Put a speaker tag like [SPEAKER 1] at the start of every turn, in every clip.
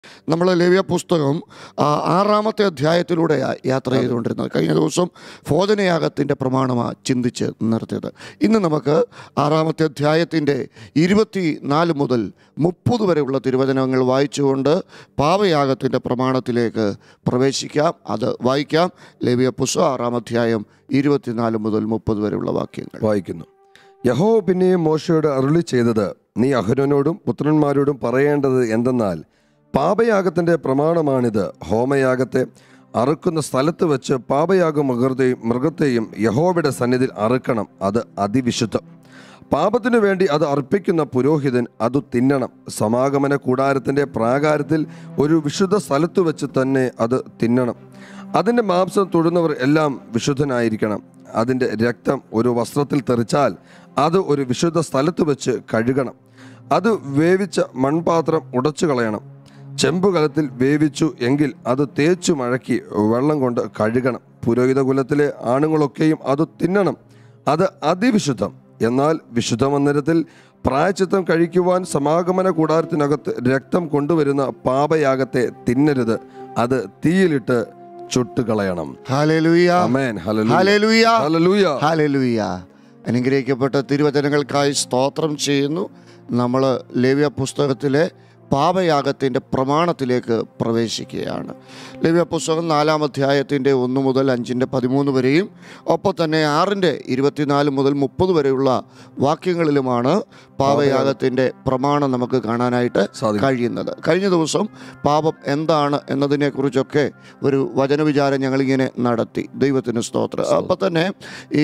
[SPEAKER 1] നമ്മൾ ലേവ്യ പുസ്തകം ആ, ആറാമത്തെ അധ്യായത്തിലൂടെ യാത്ര ചെയ്തുകൊണ്ടിരുന്നത് കഴിഞ്ഞ ദിവസം ഭോജനയാഗത്തിൻ്റെ പ്രമാണമാണ് ചിന്തിച്ച് നിർത്തിയത് ഇന്ന് നമുക്ക് ആറാമത്തെ അധ്യായത്തിൻ്റെ ഇരുപത്തി നാല് മുതൽ മുപ്പത് വരെയുള്ള തിരുവചനങ്ങൾ വായിച്ചുകൊണ്ട് പാവയാഗത്തിൻ്റെ പ്രമാണത്തിലേക്ക് പ്രവേശിക്കാം അത് വായിക്കാം ലേവ്യ പുസ്തകം ആറാം അധ്യായം ഇരുപത്തിനാല് മുതൽ മുപ്പത് വരെയുള്ള വാക്യങ്ങൾ
[SPEAKER 2] വായിക്കുന്നു യഹോ പിന്നെയും മോശയോട് അരുളി ചെയ്തത് നീ അഹരോനോടും പുത്രന്മാരോടും പറയേണ്ടത് എന്തെന്നാൽ പാപയാഗത്തിന്റെ പ്രമാണമാണിത് ഹോമയാഗത്തെ അറുക്കുന്ന സ്ഥലത്ത് വെച്ച് പാപയാഗ മൃഗത്തെയും മൃഗത്തെയും യഹോവയുടെ സന്നിധിയിൽ അറുക്കണം അത് അതിവിശുദ്ധം പാപത്തിനു വേണ്ടി അത് അർപ്പിക്കുന്ന പുരോഹിതൻ അത് തിന്നണം സമാഗമന കൂടാരത്തിന്റെ പ്രാകാരത്തിൽ ഒരു വിശുദ്ധ സ്ഥലത്ത് വെച്ച് തന്നെ അത് തിന്നണം അതിൻ്റെ മാംസം തൊടുന്നവർ എല്ലാം വിശുദ്ധനായിരിക്കണം അതിൻ്റെ രക്തം ഒരു വസ്ത്രത്തിൽ തെറിച്ചാൽ അത് ഒരു വിശുദ്ധ സ്ഥലത്ത് വെച്ച് കഴുകണം അത് വേവിച്ച മൺപാത്രം ഉടച്ചു കളയണം ചെമ്പുകലത്തിൽ വേവിച്ചു എങ്കിൽ അത് തേച്ചു മഴക്കി വെള്ളം കൊണ്ട് കഴുകണം പുരോഹിത കുലത്തിലെ ആണുങ്ങളൊക്കെയും അത് തിന്നണം അത് അതിവിശുദ്ധം എന്നാൽ വിശുദ്ധ മന്ദിരത്തിൽ പ്രായച്ചിത്തം കഴിക്കുവാൻ സമാഗമന കൂടാരത്തിനകത്ത് രക്തം കൊണ്ടുവരുന്ന പാപയാഗത്തെ തിന്നരുത് അത് തീയിലിട്ട് ചുട്ടുകളയണം
[SPEAKER 1] hallelujah
[SPEAKER 2] amen hallelujah
[SPEAKER 1] hallelujah
[SPEAKER 2] hallelujah
[SPEAKER 1] hallelujah അനുഗ്രഹിക്കപ്പെട്ട തിരുവചനങ്ങൾക്കായി സ്തോത്രം ചെയ്യുന്നു നമ്മൾ ലേവ്യ പുസ്തകത്തിലെ പാപയാഗത്തിൻ്റെ പ്രമാണത്തിലേക്ക് പ്രവേശിക്കുകയാണ് ലേവ്യ പുസ്തകം നാലാം അധ്യായത്തിൻ്റെ ഒന്ന് മുതൽ അഞ്ചിൻ്റെ പതിമൂന്ന് വരെയും ഒപ്പം തന്നെ ആറിൻ്റെ ഇരുപത്തിനാല് മുതൽ മുപ്പത് വരെയുള്ള വാക്യങ്ങളിലുമാണ് പാപയാഗത്തിൻ്റെ പ്രമാണം നമുക്ക് കാണാനായിട്ട്
[SPEAKER 2] സാധിക്കും
[SPEAKER 1] കഴിയുന്നത് കഴിഞ്ഞ ദിവസം പാപം എന്താണ് എന്നതിനെക്കുറിച്ചൊക്കെ ഒരു വചനവിചാരം ഞങ്ങളിങ്ങനെ നടത്തി ദൈവത്തിന് സ്തോത്രം അപ്പം തന്നെ ഈ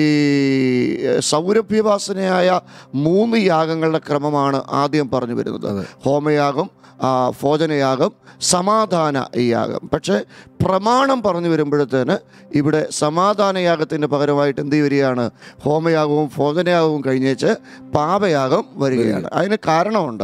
[SPEAKER 1] സൗരഭ്യവാസനയായ മൂന്ന് യാഗങ്ങളുടെ ക്രമമാണ് ആദ്യം പറഞ്ഞു വരുന്നത്
[SPEAKER 2] അതെ.
[SPEAKER 1] ഹോമയാഗം ആ, ഭോജനയാഗം സമാധാന യാഗം പക്ഷേ പ്രമാണം പറഞ്ഞു വരുമ്പോഴത്തേന് ഇവിടെ സമാധാനയാഗത്തിൻ്റെ പകരമായിട്ട് എന്ത് വരികയാണ് ഹോമയാഗവും ഭോജനയാഗവും കഴിഞ്ഞേച്ച് പാപയാഗം വരികയാണ് അതിന് കാരണമുണ്ട്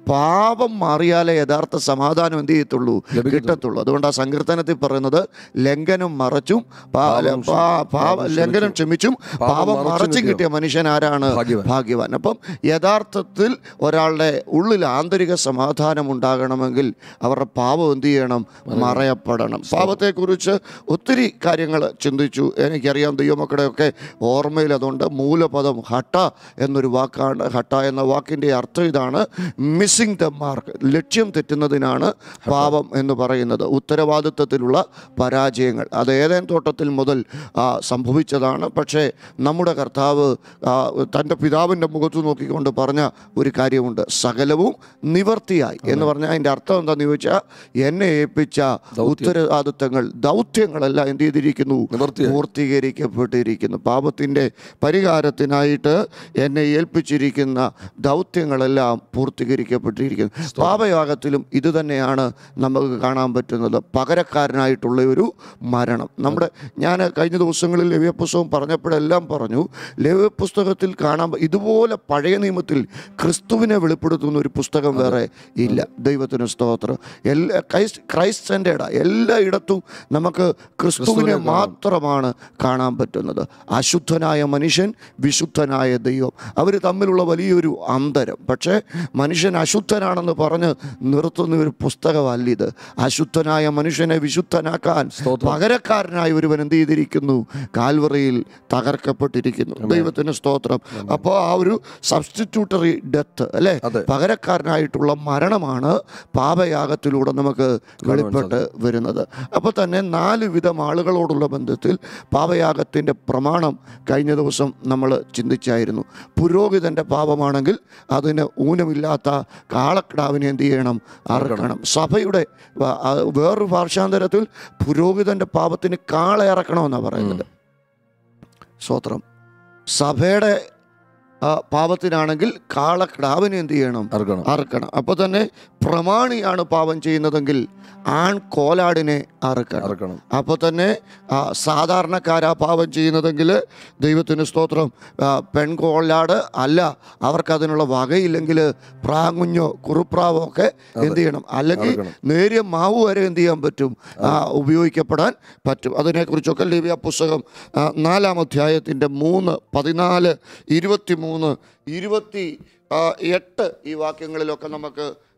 [SPEAKER 1] പാപം മാറിയാലേ യഥാർത്ഥ സമാധാനം എന്ത് ചെയ്യത്തുള്ളൂ
[SPEAKER 2] ലഭിക്കത്തുള്ളൂ.
[SPEAKER 1] കിട്ടത്തുള്ളൂ അതുകൊണ്ട് ആ സങ്കീർത്തനത്തിൽ പറയുന്നത് ലംഘനം മറച്ചും പാ-
[SPEAKER 2] പാപം
[SPEAKER 1] പാ- പാപ-
[SPEAKER 2] ക്ഷമിച്ചും.
[SPEAKER 1] ലംഘനം ക്ഷമിച്ചും
[SPEAKER 2] പാപം
[SPEAKER 1] പാപം
[SPEAKER 2] മറച്ചും
[SPEAKER 1] മറച്ചും
[SPEAKER 2] കിട്ടിയോ?
[SPEAKER 1] കിട്ടിയ മനുഷ്യൻ ആരാണ്
[SPEAKER 2] ഭാഗ്യവാൻ.
[SPEAKER 1] ഭാഗ്യവാൻ അപ്പം യഥാർത്ഥത്തിൽ ഒരാളുടെ ഉള്ളിൽ ആന്തരിക സമാധാനം ഉണ്ടാകണമെങ്കിൽ അവരുടെ പാപം എന്ത് ചെയ്യണം മറയപ്പെടണം പാപത്തെക്കുറിച്ച് ഒത്തിരി കാര്യങ്ങൾ ചിന്തിച്ചു എനിക്കറിയാം ദൈവമക്കളുടെയൊക്കെ ഓർമ്മയിൽ അതുകൊണ്ട് മൂലപദം ഹട്ട എന്നൊരു വാക്കാണ് ഹട്ട എന്ന വാക്കിൻ്റെ അർത്ഥം ഇതാണ് മിസ്സിംഗ് ദ മാർക്ക് ലക്ഷ്യം തെറ്റുന്നതിനാണ് പാപം എന്ന് പറയുന്നത് ഉത്തരവാദിത്വത്തിലുള്ള പരാജയങ്ങൾ അത് ഏതേൻ തോട്ടത്തിൽ മുതൽ ആ, സംഭവിച്ചതാണ് പക്ഷേ നമ്മുടെ കർത്താവ് ആ, തൻ്റെ പിതാവിൻ്റെ മുഖത്ത് നോക്കിക്കൊണ്ട് പറഞ്ഞ ഒരു കാര്യമുണ്ട് സകലവും നിവർത്തിയായി എന്ന് പറഞ്ഞാൽ അതിൻ്റെ അർത്ഥം എന്താണെന്ന് ചോദിച്ചാൽ എന്നെ ഏൽപ്പിച്ച ഉത്തരവാദിത്തങ്ങൾ ദൗത്യങ്ങളെല്ലാം എന്ത് ചെയ്തിരിക്കുന്നു
[SPEAKER 2] നിവർത്തിയായി.
[SPEAKER 1] പൂർത്തീകരിക്കപ്പെട്ടിരിക്കുന്നു പാപത്തിൻ്റെ പരിഹാരത്തിനായിട്ട് എന്നെ ഏൽപ്പിച്ചിരിക്കുന്ന ദൗത്യങ്ങളെല്ലാം പൂർത്തീകരിക്കപ്പെട്ടിരിക്കുന്നു പാപയാഗത്തിലും ഇത് തന്നെയാണ് നമുക്ക് കാണാൻ പറ്റുന്നത് പകരക്കാരനായിട്ടുള്ള ഒരു മരണം നമ്മുടെ ഞാൻ കഴിഞ്ഞ ദിവസങ്ങളിൽ ലവ്യ പുസ്തകം പറഞ്ഞപ്പോഴെല്ലാം പറഞ്ഞു ലവ്യ പുസ്തകത്തിൽ കാണാൻ പ- ഇതുപോലെ പഴയ നിയമത്തിൽ ക്രിസ്തുവിനെ വെളിപ്പെടുത്തുന്ന ഒരു പുസ്തകം വേറെ ഇല്ല ദൈവത്തിന് സ്തോത്രം എല്ലാ ക്രൈസ്റ്റ് ക്രൈസ്റ്റ് സെൻറ്റേഡ എല്ലായിടത്തും നമുക്ക് ക്രിസ്തുവിനെ മാത്രമാണ് കാണാൻ പറ്റുന്നത് അശുദ്ധനായ മനുഷ്യൻ വിശുദ്ധനായ ദൈവം അവർ തമ്മിലുള്ള വലിയൊരു അന്തരം പക്ഷേ മനുഷ്യൻ അശുദ്ധനാണെന്ന് പറഞ്ഞ് നിർത്തുന്ന ഒരു പുസ്തകമല്ല ഇത് അശുദ്ധനായ മനുഷ്യനെ വിശുദ്ധനാക്കാൻ പകരക്കാരനായി ഒരുവൻ എന്ത് ചെയ്തിരിക്കുന്നു കാൽവറിയിൽ തകർക്കപ്പെട്ടിരിക്കുന്നു ദൈവത്തിന് സ്തോത്രം അപ്പോൾ ആ ഒരു സബ്സ്റ്റിറ്റ്യൂട്ടറി ഡെത്ത് അല്ലേ
[SPEAKER 2] അതെ.
[SPEAKER 1] പകരക്കാരനായിട്ടുള്ള മരണമാണ് പാപയാഗത്തിലൂടെ നമുക്ക് വെളിപ്പെട്ട് വരുന്നത് അപ്പോൾ തന്നെ നാല് വിധം ആളുകളോടുള്ള ബന്ധത്തിൽ പാപയാഗത്തിൻ്റെ പ്രമാണം കഴിഞ്ഞ ദിവസം നമ്മൾ ചിന്തിച്ചായിരുന്നു പുരോഹിതൻ്റെ പാപമാണെങ്കിൽ അതിന് ഊനമില്ലാത്ത കാളക്കിടാവിനെ എന്ത് ചെയ്യണം അറക്കണം സഭയുടെ വ- ആ വേറൊരു ഭാഷാന്തരത്തിൽ പുരോഹിതൻ്റെ പാപത്തിന് കാള ഇറക്കണമെന്നാണ് പറയുന്നത് സ്വത്രം സഭയുടെ ആ, പാപത്തിനാണെങ്കിൽ കാളക്കിടാവിനെ എന്ത് ചെയ്യണം
[SPEAKER 2] അറുക്കണം
[SPEAKER 1] അറുക്കണം അപ്പോൾ തന്നെ പ്രമാണിയാണ് പാപം ചെയ്യുന്നതെങ്കിൽ ആൺ കോലാടിനെ അറുക്കണം
[SPEAKER 2] അറുക്കണം
[SPEAKER 1] അപ്പോൾ തന്നെ ആ, സാധാരണക്കാരാ പാപം ചെയ്യുന്നതെങ്കിൽ ദൈവത്തിന് സ്തോത്രം ആ, പെൺകോലാട് അല്ല അവർക്കതിനുള്ള വകയില്ലെങ്കിൽ പ്രാങ്ങുഞ്ഞോ കുറുപ്രാവോ ഒക്കെ എന്ത് ചെയ്യണം അല്ലെങ്കിൽ
[SPEAKER 2] അറുക്കണം.
[SPEAKER 1] നേരിയ മാവ് വരെ എന്ത് ചെയ്യാൻ പറ്റും ആ, ഉപയോഗിക്കപ്പെടാൻ പറ്റും അതിനെക്കുറിച്ചൊക്കെ ലിവ്യ പുസ്തകം ആ, നാലാം അധ്യായത്തിൻ്റെ മൂന്ന് പതിനാല് ഇരുപത്തി മൂന്ന് ഇരുപത്തി ആ, എട്ട് ഈ വാക്യങ്ങളിലൊക്കെ നമുക്ക്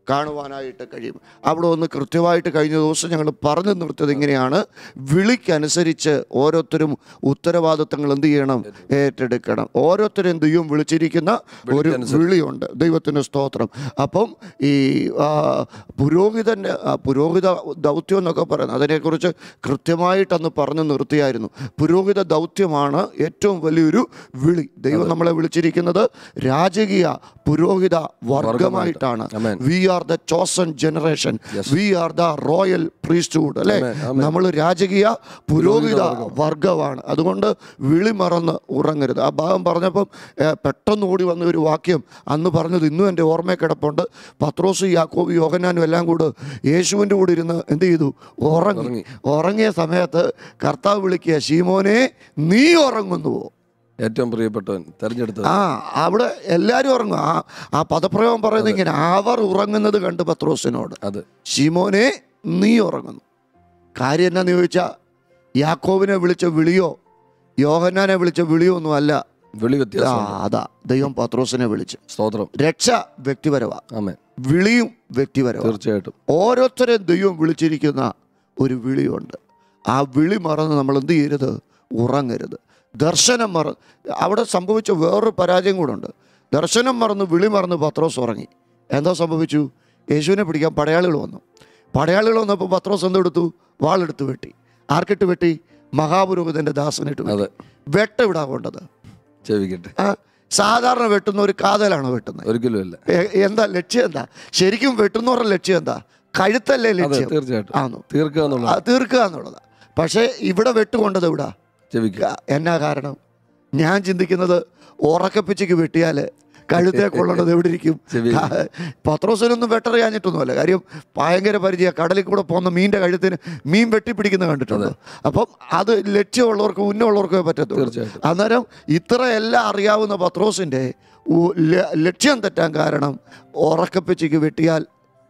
[SPEAKER 1] കാണുവാനായിട്ട് കഴിയും അവിടെ ഒന്ന് കൃത്യമായിട്ട് കഴിഞ്ഞ ദിവസം ഞങ്ങൾ പറഞ്ഞു നിർത്തിയത് ഇങ്ങനെയാണ് വിളിക്കനുസരിച്ച് ഓരോരുത്തരും ഉത്തരവാദിത്തങ്ങൾ എന്ത് ചെയ്യണം ഏറ്റെടുക്കണം ഓരോരുത്തരും എന്ത് ചെയ്യും വിളിച്ചിരിക്കുന്ന ഒരു വിളിയുണ്ട് ദൈവത്തിൻ്റെ സ്തോത്രം അപ്പം ഈ ആ, പുരോഹിതൻ്റെ ആ, പുരോഹിത ദൗത്യം എന്നൊക്കെ പറയുന്നത് അതിനെക്കുറിച്ച് കൃത്യമായിട്ട് അന്ന് പറഞ്ഞു നിർത്തിയായിരുന്നു പുരോഹിത ദൗത്യമാണ് ഏറ്റവും വലിയൊരു വിളി ദൈവം നമ്മളെ വിളിച്ചിരിക്കുന്നത് രാജകീയ പുരോഹിത വർഗമായിട്ടാണ്
[SPEAKER 2] Amen.
[SPEAKER 1] We are the chosen generation we are the royal priesthood അല്ലേ നമ്മൾ രാജകീയ പുരോഹിത വർഗമാണ് അതുകൊണ്ട് വിളി മറന്ന് ഉറങ്ങരുത് ആ ഭാഗം പറഞ്ഞപ്പം ഏഹ്, പെട്ടെന്ന് ഓടി വന്ന ഒരു വാക്യം അന്ന് പറഞ്ഞത് ഇന്നും എൻ്റെ ഓർമ്മയിൽ കിടപ്പുണ്ട് പത്രോസ് യാക്കോബ് യോഹനാനും എല്ലാം കൂടെ യേശുവിൻ്റെ കൂടെ ഇരുന്ന് എന്ത് ചെയ്തു ഉറങ്ങി ഉറങ്ങിയ സമയത്ത് കർത്താവ് വിളിക്കുക ശീമോനെ നീ ഉറങ്ങുന്നുവോ
[SPEAKER 2] ഏറ്റവും പ്രിയപ്പെട്ടവൻ തെരഞ്ഞെടുത്തത്
[SPEAKER 1] ആ അവിടെ എല്ലാവരും ഉറങ്ങും ആ ആ പദപ്രയോഗം പറയുന്നത് ഇങ്ങനെ അവർ ഉറങ്ങുന്നത് കണ്ട് പത്രോസിനോട്
[SPEAKER 2] അത്
[SPEAKER 1] ശിമോനെ നീ ഉറങ്ങുന്നു കാര്യം എന്നാന്ന് ചോദിച്ചാൽ യാക്കോബിനെ വിളിച്ച വിളിയോ യോഹന്നാനെ വിളിച്ച വിളിയോ ഒന്നും അല്ല
[SPEAKER 2] വിളി
[SPEAKER 1] ആ
[SPEAKER 2] വ്യത്യാസം
[SPEAKER 1] അതാ ദൈവം പത്രോസിനെ വിളിച്ചു
[SPEAKER 2] സ്തോത്രം
[SPEAKER 1] രക്ഷ വ്യക്തിപരവാ
[SPEAKER 2] ആമേ
[SPEAKER 1] വിളിയും വ്യക്തിപരവാ
[SPEAKER 2] തീർച്ചയായിട്ടും
[SPEAKER 1] ഓരോരുത്തരെയും ദൈവം വിളിച്ചിരിക്കുന്ന ഒരു വിളിയുണ്ട് ആ വിളി മറന്ന് നമ്മൾ എന്ത് ചെയ്യരുത് ഉറങ്ങരുത് ദർശനം മറ അവിടെ സംഭവിച്ച വേറൊരു പരാജയം കൂടെ ഉണ്ട് ദർശനം മറന്ന് വിളി മറന്ന് പത്രോസ് ഉറങ്ങി എന്താ സംഭവിച്ചു യേശുവിനെ പിടിക്കാൻ പടയാളികൾ വന്നു പടയാളികൾ വന്നപ്പോൾ പത്രോസ് എന്തെടുത്തു വാളെടുത്ത് വെട്ടി ആർക്കിട്ട് വെട്ടി മഹാപുരോഹിതൻ്റെ ദാസനിട്ട് വെട്ടി
[SPEAKER 2] അതെ
[SPEAKER 1] വെട്ട വിടാ കൊണ്ടത്
[SPEAKER 2] ചെവിക്കട്ടെ
[SPEAKER 1] ആ സാധാരണ വെട്ടുന്ന ഒരു കാതലാണ് വെട്ടുന്നത്
[SPEAKER 2] ഒരിക്കലും അല്ല
[SPEAKER 1] എ- എന്താ ലക്ഷ്യം എന്താ ശരിക്കും വെട്ടുന്നവരുടെ ലക്ഷ്യം എന്താ കഴുത്തല്ലേ
[SPEAKER 2] അതെ
[SPEAKER 1] ലക്ഷ്യം
[SPEAKER 2] തീർച്ചയായിട്ടും
[SPEAKER 1] ആന്നു
[SPEAKER 2] തീർക്കുക എന്നുള്ള
[SPEAKER 1] അത് തീർക്കുക എന്നുള്ളതാ പക്ഷേ ഇവിടെ വെട്ടുകൊണ്ടത് എവിടാ
[SPEAKER 2] ചെവിക്കുക
[SPEAKER 1] ക- എന്നാ കാരണം ഞാൻ ചിന്തിക്കുന്നത് ഉറക്കപ്പിച്ചയ്ക്ക് വെട്ടിയാൽ കഴുത്തേ കൊള്ളേണ്ടത് എവിടെ ഇരിക്കും
[SPEAKER 2] ചെവി.
[SPEAKER 1] പത്രോസിനൊന്നും വെട്ടറിയാഞ്ഞിട്ടൊന്നുമല്ല കാര്യം ഭയങ്കര പരിചയം കടലിൽ കൂടെ പോകുന്ന മീൻ്റെ കഴുത്തിന് മീൻ വെട്ടിപ്പിടിക്കുന്ന കണ്ടിട്ടുണ്ട് അപ്പം അത് ലക്ഷ്യമുള്ളവർക്ക് ഉന്നമുള്ളവർക്കേ പറ്റത്തുള്ളൂ
[SPEAKER 2] തീർച്ചയായിട്ടും.
[SPEAKER 1] അന്നേരം ഇത്ര എല്ലാം അറിയാവുന്ന പത്രോസിൻ്റെ ഉ- ല- ലക്ഷ്യം തെറ്റാൻ കാരണം ഉറക്കപ്പിച്ചയ്ക്ക് വെട്ടിയാൽ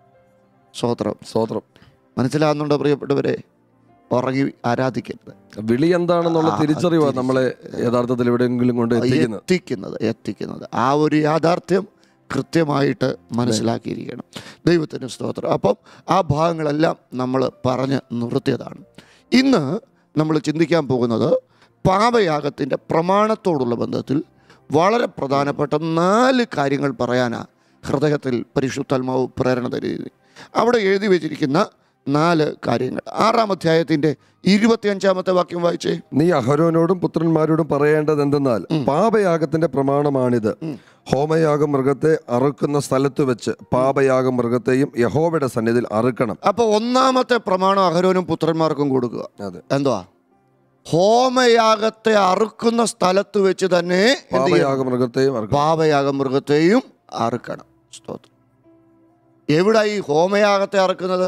[SPEAKER 1] സ്വോത്രം
[SPEAKER 2] സ്തോത്രം
[SPEAKER 1] മനസ്സിലാകുന്നുണ്ടോ പ്രിയപ്പെട്ടവരെ ഉറങ്ങി ആരാധിക്കരുത്
[SPEAKER 2] വിളി എന്താണെന്നുള്ള തിരിച്ചറിവാണ് നമ്മളെ യഥാർത്ഥത്തിൽ എവിടെയെങ്കിലും കൊണ്ട് എത്തിക്കുന്നത്
[SPEAKER 1] എത്തിക്കുന്നത് എത്തിക്കുന്നത് ആ ഒരു യാഥാർത്ഥ്യം കൃത്യമായിട്ട് മനസ്സിലാക്കിയിരിക്കണം ദൈവത്തിന് സ്തോത്രം അപ്പം ആ ഭാഗങ്ങളെല്ലാം നമ്മൾ പറഞ്ഞ് നിർത്തിയതാണ് ഇന്ന് നമ്മൾ ചിന്തിക്കാൻ പോകുന്നത് പാപയാഗത്തിൻ്റെ പ്രമാണത്തോടുള്ള ബന്ധത്തിൽ വളരെ പ്രധാനപ്പെട്ട നാല് കാര്യങ്ങൾ പറയാനാണ് ഹൃദയത്തിൽ പരിശുദ്ധാത്മാവ് പ്രേരണ തരുന്നത് അവിടെ എഴുതി വെച്ചിരിക്കുന്ന നാല് കാര്യങ്ങൾ ആറാം അധ്യായത്തിൻ്റെ ഇരുപത്തിയഞ്ചാമത്തെ വാക്യം വായിച്ചേ
[SPEAKER 2] നീ അഹരോനോടും പുത്രന്മാരോടും പറയേണ്ടത് എന്തെന്നാൽ പാപയാഗത്തിന്റെ പ്രമാണമാണിത് ഹോമയാഗം മൃഗത്തെ അറുക്കുന്ന സ്ഥലത്ത് വെച്ച് പാപയാഗം മൃഗത്തെയും യഹോവയുടെ സന്നിധിയിൽ അറുക്കണം
[SPEAKER 1] അപ്പോൾ ഒന്നാമത്തെ പ്രമാണം അഹരോനും പുത്രന്മാർക്കും കൊടുക്കുക
[SPEAKER 2] അതെ
[SPEAKER 1] എന്തുവാ ഹോമയാഗത്തെ അറുക്കുന്ന സ്ഥലത്ത് വെച്ച് തന്നെ എന്ത് ചെയ്യണം?
[SPEAKER 2] പാപയാഗ മൃഗത്തെയും അറുക്കണം
[SPEAKER 1] പാപയാഗ മൃഗത്തെയും അറുക്കണം സ്തോത്രം എവിടെ ഈ ഹോമയാഗത്തെ അറുക്കുന്നത്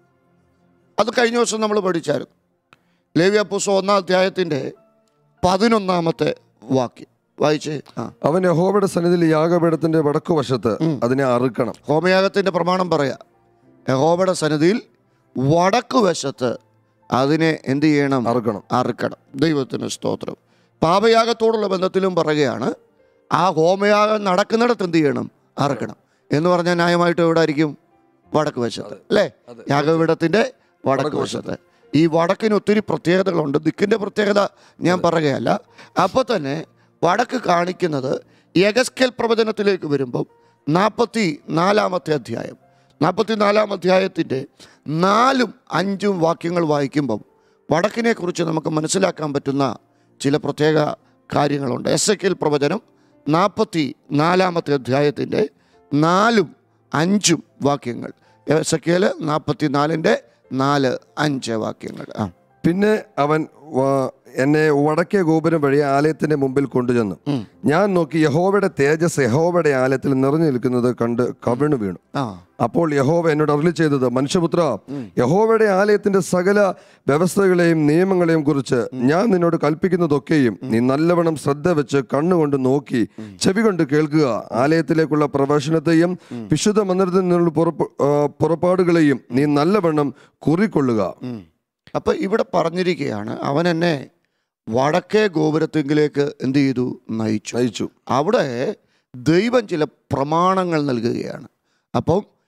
[SPEAKER 1] അത് കഴിഞ്ഞ ദിവസം നമ്മൾ പഠിച്ചായിരുന്നു ലേവ്യ പുസ്തകം ഒന്നാം അധ്യായത്തിൻ്റെ പതിനൊന്നാമത്തെ വാക്യം വായിച്ചേ ആ
[SPEAKER 2] അവൻ യഹോവയുടെ സന്നിധിയിൽ യാഗപീഠത്തിന്റെ വടക്കുവശത്ത് അതിനെ അറുക്കണം
[SPEAKER 1] ഹോമയാഗത്തിൻ്റെ പ്രമാണം പറയാം യഹോബയുടെ സന്നിധിയിൽ വടക്ക് വശത്ത് അതിനെ എന്ത് ചെയ്യണം
[SPEAKER 2] അറുക്കണം
[SPEAKER 1] അറുക്കണം ദൈവത്തിന് സ്തോത്രം പാപയാഗത്തോടുള്ള ബന്ധത്തിലും പറയുകയാണ് ആ ഹോമയാഗം നടക്കുന്നിടത്ത് എന്ത് ചെയ്യണം അറുക്കണം എന്ന് പറഞ്ഞാൽ ന്യായമായിട്ട് എവിടെ ആയിരിക്കും വടക്ക് വശത്ത് അല്ലേ
[SPEAKER 2] അതെ.
[SPEAKER 1] യാഗപീഠത്തിൻ്റെ വടക്ക് വശത്ത് ഈ വടക്കിന് ഒത്തിരി പ്രത്യേകതകളുണ്ട് ദിക്കിൻ്റെ പ്രത്യേകത ഞാൻ പറയുകയല്ല അപ്പോൾ തന്നെ വടക്ക് കാണിക്കുന്നത് യഗസ്കൽ പ്രവചനത്തിലേക്ക് വരുമ്പം നാൽപ്പത്തി നാലാമത്തെ അധ്യായം നാൽപ്പത്തി നാലാം അധ്യായത്തിൻ്റെ നാലും അഞ്ചും വാക്യങ്ങൾ വായിക്കുമ്പം വടക്കിനെക്കുറിച്ച് നമുക്ക് മനസ്സിലാക്കാൻ പറ്റുന്ന ചില പ്രത്യേക കാര്യങ്ങളുണ്ട് എസ് എ പ്രവചനം നാൽപ്പത്തി നാലാമത്തെ അധ്യായത്തിൻ്റെ നാലും അഞ്ചും വാക്യങ്ങൾ എസ് എ കെയിൽ നാൽപ്പത്തി നാലിൻ്റെ നാല് അഞ്ച് വാക്യങ്ങൾ ആ
[SPEAKER 2] പിന്നെ അവൻ വ- എന്നെ വടക്കേ ഗോപുരം വഴി ആലയത്തിന്റെ മുമ്പിൽ കൊണ്ടുചെന്നു
[SPEAKER 1] ഉം.
[SPEAKER 2] ഞാൻ നോക്കി യഹോവയുടെ തേജസ് യഹോവയുടെ ആലയത്തിൽ നിറഞ്ഞു നിൽക്കുന്നത് കണ്ട് കവിണു വീണു
[SPEAKER 1] ആ
[SPEAKER 2] അപ്പോൾ യഹോവ എന്നോട് അരുളി ചെയ്തത് മനുഷ്യപുത്ര യഹോവയുടെ ആലയത്തിന്റെ സകല വ്യവസ്ഥകളെയും നിയമങ്ങളെയും കുറിച്ച് ഞാൻ നിന്നോട് കൽപ്പിക്കുന്നതൊക്കെയും നീ നല്ലവണ്ണം ശ്രദ്ധ വെച്ച് കണ്ണുകൊണ്ട് നോക്കി ചെവി കൊണ്ട് കേൾക്കുക ആലയത്തിലേക്കുള്ള പ്രവേശനത്തെയും വിശുദ്ധ മന്ദിരത്തിൽ നിന്നുള്ള പുറപ്പ- ആ, പുറപ്പാടുകളെയും നീ നല്ലവണ്ണം കുറിക്കൊള്ളുക
[SPEAKER 1] അപ്പോൾ ഇവിടെ പറഞ്ഞിരിക്കുകയാണ് അവൻ എന്നെ വടക്കേ ഗോപുരത്തെങ്കിലേക്ക് എന്ത് ചെയ്തു നയിച്ചു
[SPEAKER 2] നയിച്ചു
[SPEAKER 1] അവിടെ ദൈവം ചില പ്രമാണങ്ങൾ നൽകുകയാണ് അപ്പം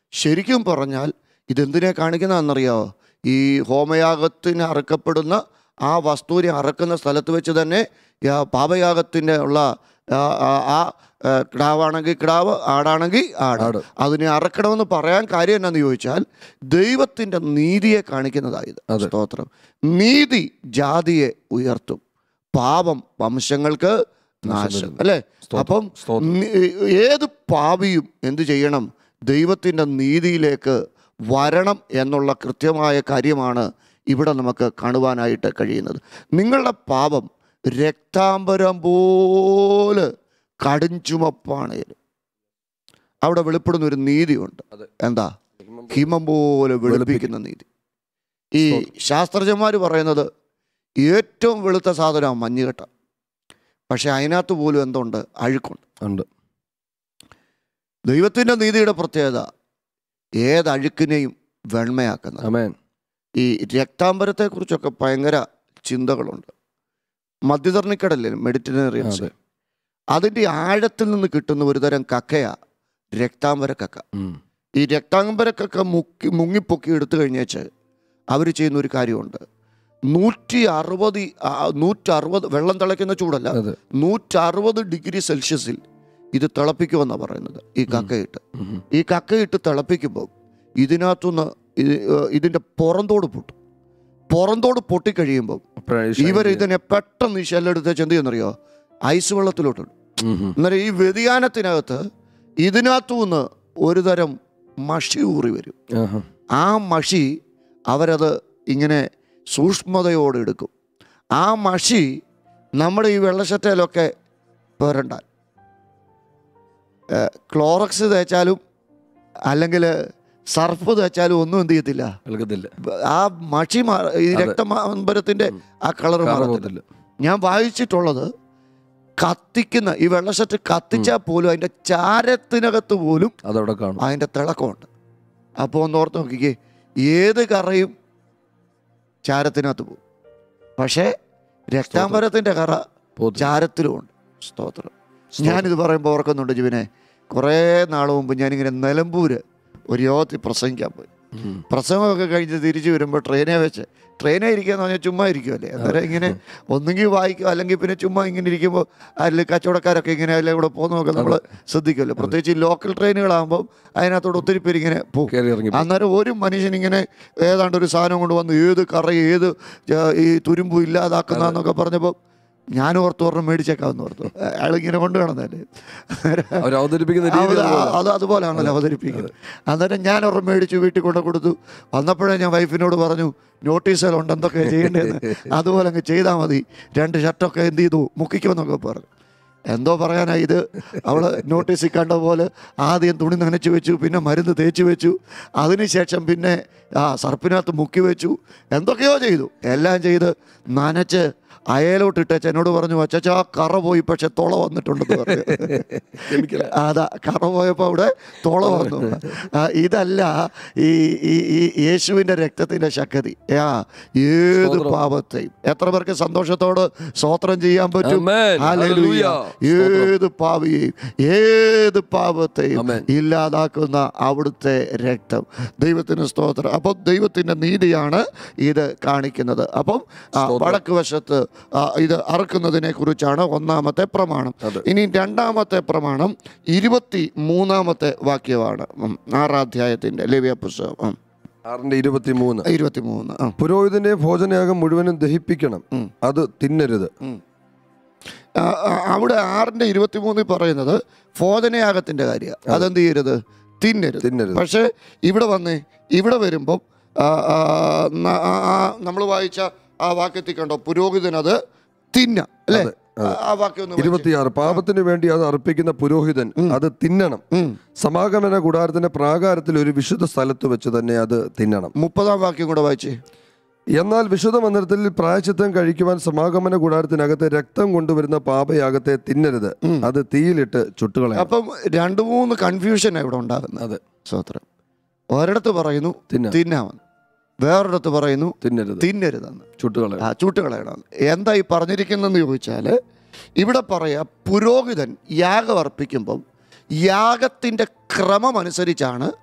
[SPEAKER 1] ശരിക്കും പറഞ്ഞാൽ ഇതെന്തിനെ കാണിക്കുന്നതെന്നറിയാമോ ഈ ഹോമയാഗത്തിന് അറക്കപ്പെടുന്ന ആ വസ്തുവിനെ അറക്കുന്ന സ്ഥലത്ത് വെച്ച് തന്നെ ആ പാപയാഗത്തിൻ്റെ ഉള്ള ആ ആ- ആ ആ, കിടാവാണെങ്കിൽ കിടാവ് ആടാണെങ്കിൽ ആട്
[SPEAKER 2] ആട്.
[SPEAKER 1] അതിനെ അറക്കണമെന്ന് പറയാൻ കാര്യം എന്നാന്ന് ചോദിച്ചാൽ ദൈവത്തിൻ്റെ നീതിയെ കാണിക്കുന്നതായത്
[SPEAKER 2] അതെ.
[SPEAKER 1] സ്തോത്രം നീതി ജാതിയെ ഉയർത്തും പാപം വംശങ്ങൾക്ക് നാശം അല്ലേ
[SPEAKER 2] സ്തോത്രം.
[SPEAKER 1] അപ്പം
[SPEAKER 2] സ്തോത്രം.
[SPEAKER 1] നി- ഏത് പാപിയും എന്ത് ചെയ്യണം ദൈവത്തിൻ്റെ നീതിയിലേക്ക് വരണം എന്നുള്ള കൃത്യമായ കാര്യമാണ് ഇവിടെ നമുക്ക് കാണുവാനായിട്ട് കഴിയുന്നത് നിങ്ങളുടെ പാപം രക്താംബരം പോലെ കടുംചുമപ്പാണേലും അവിടെ വെളിപ്പെടുന്ന ഒരു നീതിയുണ്ട്
[SPEAKER 2] അതെ.
[SPEAKER 1] എന്താ ഹിമം പോലെ വെളുപ്പിക്കുന്ന നീതി ഈ ശാസ്ത്രജ്ഞന്മാർ പറയുന്നത് ഏറ്റവും വെളുത്ത സാധനമാണ് മഞ്ഞുകെട്ട പക്ഷെ അതിനകത്ത് പോലും എന്തുണ്ട് അഴുക്കുണ്ട്
[SPEAKER 2] ഉണ്ട്
[SPEAKER 1] ദൈവത്തിൻ്റെ നീതിയുടെ പ്രത്യേകത ഏത് അഴുക്കിനെയും വെണ്മയാക്കുന്നത്
[SPEAKER 2] അമേൻ
[SPEAKER 1] ഈ രക്താംബരത്തെക്കുറിച്ചൊക്കെ ഭയങ്കര ചിന്തകളുണ്ട് മധ്യധർണിക്കടലിൽ മെഡിറ്ററേനിയൻസ്
[SPEAKER 2] അതെ.
[SPEAKER 1] അതിൻ്റെ ആഴത്തിൽ നിന്ന് കിട്ടുന്ന ഒരു തരം കക്കയാ രക്താംബര കക്ക
[SPEAKER 2] ഉം.
[SPEAKER 1] ഈ രക്താംബര കക്ക മുക്കി മുങ്ങിപ്പൊക്കി എടുത്തു കഴിഞ്ഞേച്ച് അവർ ചെയ്യുന്ന ഒരു കാര്യമുണ്ട് നൂറ്റി അറുപത് നൂറ്റി അറുപത് വെള്ളം തിളയ്ക്കുന്ന ചൂടല്ല
[SPEAKER 2] അതെ
[SPEAKER 1] നൂറ്ററുപത് ഡിഗ്രി സെൽഷ്യസിൽ ഇത് തിളപ്പിക്കുമെന്നാണ് പറയുന്നത് ഈ കക്കയിട്ട്
[SPEAKER 2] ഉം.
[SPEAKER 1] ഈ കക്കയിട്ട് തിളപ്പിക്കുമ്പോൾ ഇതിനകത്തുനിന്ന് ഇത് ഏഹ് ഇതിൻ്റെ പുറന്തോട് പൊട്ടും പുറന്തോട് പൊട്ടിക്കഴിയുമ്പോൾ
[SPEAKER 2] അപ്പോഴാണ് ഈ
[SPEAKER 1] ഇവർ
[SPEAKER 2] ഷൈൻ
[SPEAKER 1] ഇതിനെ പെട്ടെന്ന് ഈ ഷെല്ലെടുത്ത് എന്ത് ചെയ്യുന്നറിയോ ഐസ് വെള്ളത്തിലോട്ടുണ്ട്
[SPEAKER 2] ഉം, ഉം.
[SPEAKER 1] അന്നേരം ഈ വ്യതിയാനത്തിനകത്ത് ഇതിനകത്തുനിന്ന് ഒരു തരം മഷി ഊറി വരും
[SPEAKER 2] ആഹാ.
[SPEAKER 1] ആ മഷി അവരത് ഇങ്ങനെ സൂക്ഷ്മതയോടെ എടുക്കും ആ മഷി നമ്മുടെ ഈ വെള്ളശറ്റയിലൊക്കെ പുരണ്ടാൽ ഏഹ്, ക്ലോറക്സ് തേച്ചാലും അല്ലെങ്കിൽ സർഫ് തേച്ചാലും ഒന്നും എന്ത് ചെയ്യത്തില്ല
[SPEAKER 2] കേൾക്കത്തില്ല
[SPEAKER 1] ആ മഷി മാ ഈ
[SPEAKER 2] അതെ.
[SPEAKER 1] രക്തമാമ്പരത്തിൻ്റെ ആ കളർ
[SPEAKER 2] കാറ്
[SPEAKER 1] മാറത്തില്ല
[SPEAKER 2] പോകത്തില്ല
[SPEAKER 1] ഞാൻ വായിച്ചിട്ടുള്ളത് കത്തിക്കുന്ന ഈ വെള്ളശറ്റ് കത്തിച്ചാൽ പോലും അതിൻ്റെ ചാരത്തിനകത്ത് പോലും
[SPEAKER 2] അതവിടെ കാണും
[SPEAKER 1] അതിൻ്റെ തിളക്കമുണ്ട് അപ്പോൾ ഒന്ന് ഓർത്ത് നോക്കിക്കേ ഏത് കറയും ചാരത്തിനകത്ത് പോകും പക്ഷേ രക്താംബരത്തിൻ്റെ കറ
[SPEAKER 2] പോകത്തില്ല.
[SPEAKER 1] ചാരത്തിലുമുണ്ട് സ്തോത്രം ഞാനിത് പറയുമ്പോൾ ഓർക്കുന്നുണ്ട് ജീവനെ കുറേ നാൾ മുമ്പ് ഞാനിങ്ങനെ നിലമ്പൂര് ഒരു യോഗത്തിൽ പ്രസംഗിക്കാൻ പോയി
[SPEAKER 2] ഉം.
[SPEAKER 1] പ്രസംഗമൊക്കെ കഴിഞ്ഞ് തിരിച്ചു വരുമ്പോൾ ട്രെയിനെ വെച്ച് ട്രെയിനെ ഇരിക്കുകയെന്ന് പറഞ്ഞാൽ ചുമ്മാ ഇരിക്കുമല്ലേ അന്നേരം ഇങ്ങനെ ഒന്നുകിൽ വായിക്കും അല്ലെങ്കിൽ പിന്നെ ചുമ്മാ ഇങ്ങനെ ഇരിക്കുമ്പോൾ അതിൽ കച്ചവടക്കാരൊക്കെ ഇങ്ങനെ അതിലെ കൂടെ പോകുന്നതൊക്കെ നമ്മൾ ശ്രദ്ധിക്കുമല്ലോ പ്രത്യേകിച്ച് ഈ ലോക്കൽ ട്രെയിനുകളാകുമ്പോൾ അതിനകത്തോട് ഒത്തിരി പേര് ഇങ്ങനെ പോകും
[SPEAKER 2] കയറി ഇറങ്ങി പോകും.
[SPEAKER 1] അന്നേരം ഒരു മനുഷ്യൻ ഇങ്ങനെ ഏതാണ്ട് ഒരു സാധനം കൊണ്ട് വന്ന് ഏത് കറ ഏത് ച- ഈ തുരുമ്പ് ഇല്ലാതാക്കുന്നതെന്നൊക്കെ പറഞ്ഞപ്പോൾ ഞാൻ ഓർത്ത് ഓർമ്മ മേടിച്ചേക്കാമെന്ന് ഓർത്തു അയാളിങ്ങനെ കൊണ്ടു കാണുന്നതല്ലേ
[SPEAKER 2] അവർ അവതരിപ്പിക്കുന്ന രീതി
[SPEAKER 1] അത്
[SPEAKER 2] അതുപോലെ.
[SPEAKER 1] അത് അതുപോലെയാണല്ലോ അവതരിപ്പിക്കുന്നത് അന്നേരം ഞാൻ ഒരെണ്ണം മേടിച്ചു വീട്ടിൽ കൊണ്ട് കൊടുത്തു വന്നപ്പോഴേ ഞാൻ വൈഫിനോട് പറഞ്ഞു നോട്ടീസുകളുണ്ട് എന്തൊക്കെ ചെയ്യേണ്ടതെന്ന് അതുപോലെ അങ്ങ് ചെയ്താൽ മതി രണ്ട് ഷർട്ടൊക്കെ എന്ത് ചെയ്തു മുക്കിക്കുമെന്നൊക്കെ പറഞ്ഞു എന്തോ പറയാനാ ഇത് അവൾ നോട്ടീസിൽ കണ്ട പോലെ ആദ്യം തുണി നനച്ച് വെച്ചു പിന്നെ മരുന്ന് തേച്ച് വെച്ചു അതിനുശേഷം പിന്നെ ആ സർപ്പിനകത്ത് മുക്കി വെച്ചു എന്തൊക്കെയോ ചെയ്തു എല്ലാം ചെയ്ത് നനച്ച് അയലോട്ട് ഇട്ടേച്ച് എന്നോട് പറഞ്ഞു അച്ചാ കറ പോയി പക്ഷെ തുള വന്നിട്ടുണ്ടെന്ന് പറഞ്ഞു
[SPEAKER 2] Chemical.
[SPEAKER 1] അതാ കറ പോയപ്പോൾ അവിടെ തുള വന്നു ആ, ഇതല്ല ഈ ഈ ഈ യേശുവിൻ്റെ രക്തത്തിൻ്റെ ശക്തി ആ ഏത്
[SPEAKER 2] സ്തോത്രം.
[SPEAKER 1] പാപത്തെയും എത്ര പേർക്ക് സന്തോഷത്തോട് സ്തോത്രം ചെയ്യാൻ പറ്റും
[SPEAKER 2] Amen.
[SPEAKER 1] ഹല്ലേലൂയ.
[SPEAKER 2] Hallelujah.
[SPEAKER 1] ഏത് പാപിയെയും ഏത് പാപത്തെയും
[SPEAKER 2] Amen.
[SPEAKER 1] ഇല്ലാതാക്കുന്ന അവിടുത്തെ രക്തം ദൈവത്തിന് സ്തോത്രം അപ്പം ദൈവത്തിൻ്റെ നീതിയാണ് ഇത് കാണിക്കുന്നത് അപ്പം ആ,
[SPEAKER 2] സ്തോത്രം.
[SPEAKER 1] വടക്ക് വശത്ത് ആ, ഇത് അറക്കുന്നതിനെ കുറിച്ചാണ് ഒന്നാമത്തെ പ്രമാണം
[SPEAKER 2] അതെ.
[SPEAKER 1] ഇനി രണ്ടാമത്തെ പ്രമാണം ഇരുപത്തി മൂന്നാമത്തെ വാക്യമാണ് ഉം, ആറാധ്യായത്തിൻ്റെ ലവ്യ പുസ്തകം ഉം,
[SPEAKER 2] ആറിന്റെ ഇരുപത്തി മൂന്ന്
[SPEAKER 1] ഇരുപത്തി മൂന്ന് ആ
[SPEAKER 2] പുരോഹിതന്റെ ഭോജനയാഗം മുഴുവനും ദഹിപ്പിക്കണം
[SPEAKER 1] ഉം.
[SPEAKER 2] അത് തിന്നരുത്
[SPEAKER 1] ആ, ആ, അവിടെ ആറിൻ്റെ ഇരുപത്തി മൂന്നിൽ പറയുന്നത് ഭോജനയാഗത്തിൻ്റെ കാര്യം അതെന്ത് ചെയ്യരുത് തിന്നരുത്
[SPEAKER 2] തിന്നരുത്
[SPEAKER 1] പക്ഷേ ഇവിടെ വന്ന് ഇവിടെ വരുമ്പം നമ്മൾ വായിച്ച ആ വാക്യത്തിൽ കണ്ടോ പുരോഹിതൻ അത് തിന്ന അല്ലേ
[SPEAKER 2] അതെ, അതെ.
[SPEAKER 1] ആ വാക്യം ഒന്ന് വായിച്ചേ.
[SPEAKER 2] ഇരുപത്തിയാറ് പാപത്തിന് വേണ്ടി അത് അർപ്പിക്കുന്ന പുരോഹിതൻ അത് തിന്നണം
[SPEAKER 1] ഉം.
[SPEAKER 2] സമാഗമന കൂടാരത്തിന്റെ പ്രാകാരത്തിൽ ഒരു വിശുദ്ധ സ്ഥലത്ത് വെച്ച് തന്നെ അത് തിന്നണം
[SPEAKER 1] മുപ്പതാം വാക്യം കൂടെ വായിച്ചേ
[SPEAKER 2] എന്നാൽ വിശുദ്ധ മന്ദിരത്തിൽ പ്രായച്ചിത്തം കഴിക്കുവാൻ സമാഗമന കൂടാരത്തിനകത്ത് രക്തം കൊണ്ടുവരുന്ന പാപയാഗത്തെ തിന്നരുത് അത് തീയിലിട്ട് ചുട്ടുകളയാം
[SPEAKER 1] അപ്പം രണ്ട് മൂന്ന് കൺഫ്യൂഷൻ ഇവിടെ ഉണ്ടാകുന്നത്
[SPEAKER 2] അതെ
[SPEAKER 1] സ്വത്രം ഒരിടത്ത് പറയുന്നു
[SPEAKER 2] തിന്ന
[SPEAKER 1] തിന്നാമെന്ന് വേറൊരിടത്ത് പറയുന്നു
[SPEAKER 2] തിന്നരുത്
[SPEAKER 1] തിന്നരുതെന്ന്
[SPEAKER 2] ചുട്ടുകളയാം
[SPEAKER 1] ആ ചൂട്ടുകളയണം എന്താ ഈ പറഞ്ഞിരിക്കുന്നതെന്ന് ചോദിച്ചാൽ ഇവിടെ പറയാ പുരോഹിതൻ യാഗം അർപ്പിക്കുമ്പം യാഗത്തിൻ്റെ ക്രമം അനുസരിച്ചാണ്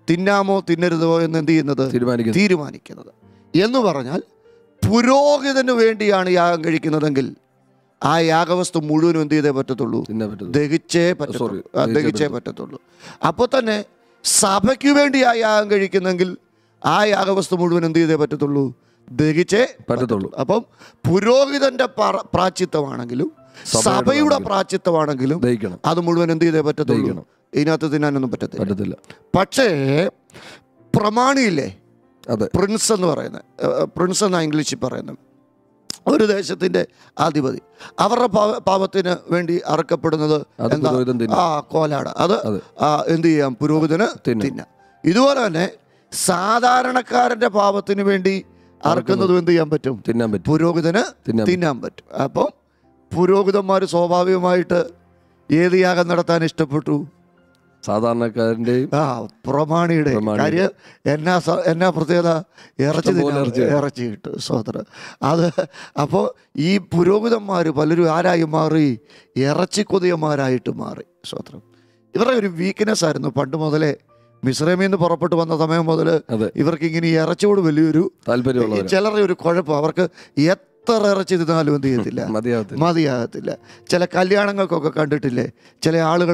[SPEAKER 1] തിന്നാമോ തിന്നരുതോ എന്ന് എന്ത് ചെയ്യുന്നത്
[SPEAKER 2] തീരുമാനിക്കുന്നു
[SPEAKER 1] തീരുമാനിക്കുന്നത് എന്ന് പറഞ്ഞാൽ പുരോഹിതന് വേണ്ടിയാണ് യാഗം കഴിക്കുന്നതെങ്കിൽ ആ യാഗവസ്തു മുഴുവനും എന്ത് ചെയ്തേ പറ്റത്തുള്ളൂ
[SPEAKER 2] തിന്നാൻ പറ്റുന്നത്
[SPEAKER 1] ദഹിച്ചേ പറ്റത്തുള്ളൂ
[SPEAKER 2] Sorry,
[SPEAKER 1] ആ, ദഹിച്ചേ പറ്റത്തുള്ളൂ അപ്പോൾ തന്നെ സഭയ്ക്ക് വേണ്ടി ആ യാഗം കഴിക്കുന്നെങ്കിൽ ആ യാഗവസ്തു മുഴുവൻ എന്ത് ചെയ്തേ പറ്റത്തുള്ളൂ ദഹിച്ചേ
[SPEAKER 2] പറ്റത്തുള്ളൂ
[SPEAKER 1] അപ്പം പുരോഹിതന്റെ പ്ര- പ്രാച്ചിത്വമാണെങ്കിലും സഭയുടെ പ്രാച്ചിത്വമാണെങ്കിലും
[SPEAKER 2] ദഹിക്കണം
[SPEAKER 1] അത് മുഴുവൻ എന്ത് ചെയ്തേ പറ്റത്തുള്ളൂ
[SPEAKER 2] ദഹിക്കണം.
[SPEAKER 1] ഇതിനകത്ത് തിന്നാനൊന്നും പറ്റത്തില്ല
[SPEAKER 2] പറ്റത്തില്ല
[SPEAKER 1] പക്ഷേ പ്രമാണിയില്ലേ
[SPEAKER 2] അതെ
[SPEAKER 1] പ്രിൻസ് എന്ന് പറയുന്നത് പ്രിൻസ് എന്നാണ് ഇംഗ്ലീഷിൽ പറയുന്നത് ഒരു ദേശത്തിൻ്റെ അധിപതി അവരുടെ പാവ- പാപത്തിന് വേണ്ടി അറക്കപ്പെടുന്നത്
[SPEAKER 2] അത്
[SPEAKER 1] എന്താ
[SPEAKER 2] പുരോഹിതൻ തിന്നും.
[SPEAKER 1] ആ കോലാട് അത്
[SPEAKER 2] അതെ.
[SPEAKER 1] ആ, എന്ത് ചെയ്യാം പുരോഹിതന്
[SPEAKER 2] തിന്നും.
[SPEAKER 1] തിന്നാം ഇതുപോലെ തന്നെ സാധാരണക്കാരന്റെ പാപത്തിന് വേണ്ടി അറക്കുന്നതും എന്ത് ചെയ്യാൻ പറ്റും
[SPEAKER 2] തിന്നാൻ പറ്റും
[SPEAKER 1] പുരോഹിതന്
[SPEAKER 2] തിന്നാൻ
[SPEAKER 1] തിന്നാൻ പറ്റും അപ്പം പുരോഹിതന്മാർ സ്വാഭാവികമായിട്ട് ഏത് യാഗം നടത്താൻ ഇഷ്ടപ്പെട്ടു
[SPEAKER 2] സാധാരണക്കാരന്റെയും
[SPEAKER 1] ആ പ്രമാണിയുടെ
[SPEAKER 2] പ്രമാണിയുടെ.
[SPEAKER 1] കാര്യം എന്നാ സ- എന്നാ പ്രത്യേകത ഇറച്ചി
[SPEAKER 2] ഇഷ്ടംപോലെ
[SPEAKER 1] തിന്നാൻ
[SPEAKER 2] ഇറച്ചി.
[SPEAKER 1] ഇറച്ചി കിട്ടും സോദരൻ അത് അപ്പോൾ ഈ പുരോഹിതന്മാർ പലരും ആരായി മാറി ഇറച്ചി കൊതിയന്മാരായിട്ട് മാറി സോദരം ഇവരുടെ ഒരു വീക്ക്നെസ് ആയിരുന്നു പണ്ട് മുതലേ മിശ്രമിൽ നിന്ന് പുറപ്പെട്ടു വന്ന സമയം മുതൽ
[SPEAKER 2] അതെ
[SPEAKER 1] ഇവർക്ക് ഇങ്ങനെ ഈ ഇറച്ചിയോട് വലിയൊരു
[SPEAKER 2] താല്പര്യമുള്ളവർ
[SPEAKER 1] ചിലരുടെ ഒരു കുഴപ്പം അവർക്ക് എത്ര ഇറച്ചി തിന്നാലും എന്ത് ചെയ്യത്തില്ല
[SPEAKER 2] മതിയാവത്തില്ല
[SPEAKER 1] മതിയാകത്തില്ല ചില കല്യാണങ്ങൾക്കൊക്കെ കണ്ടിട്ടില്ലേ ചില ആളുകൾ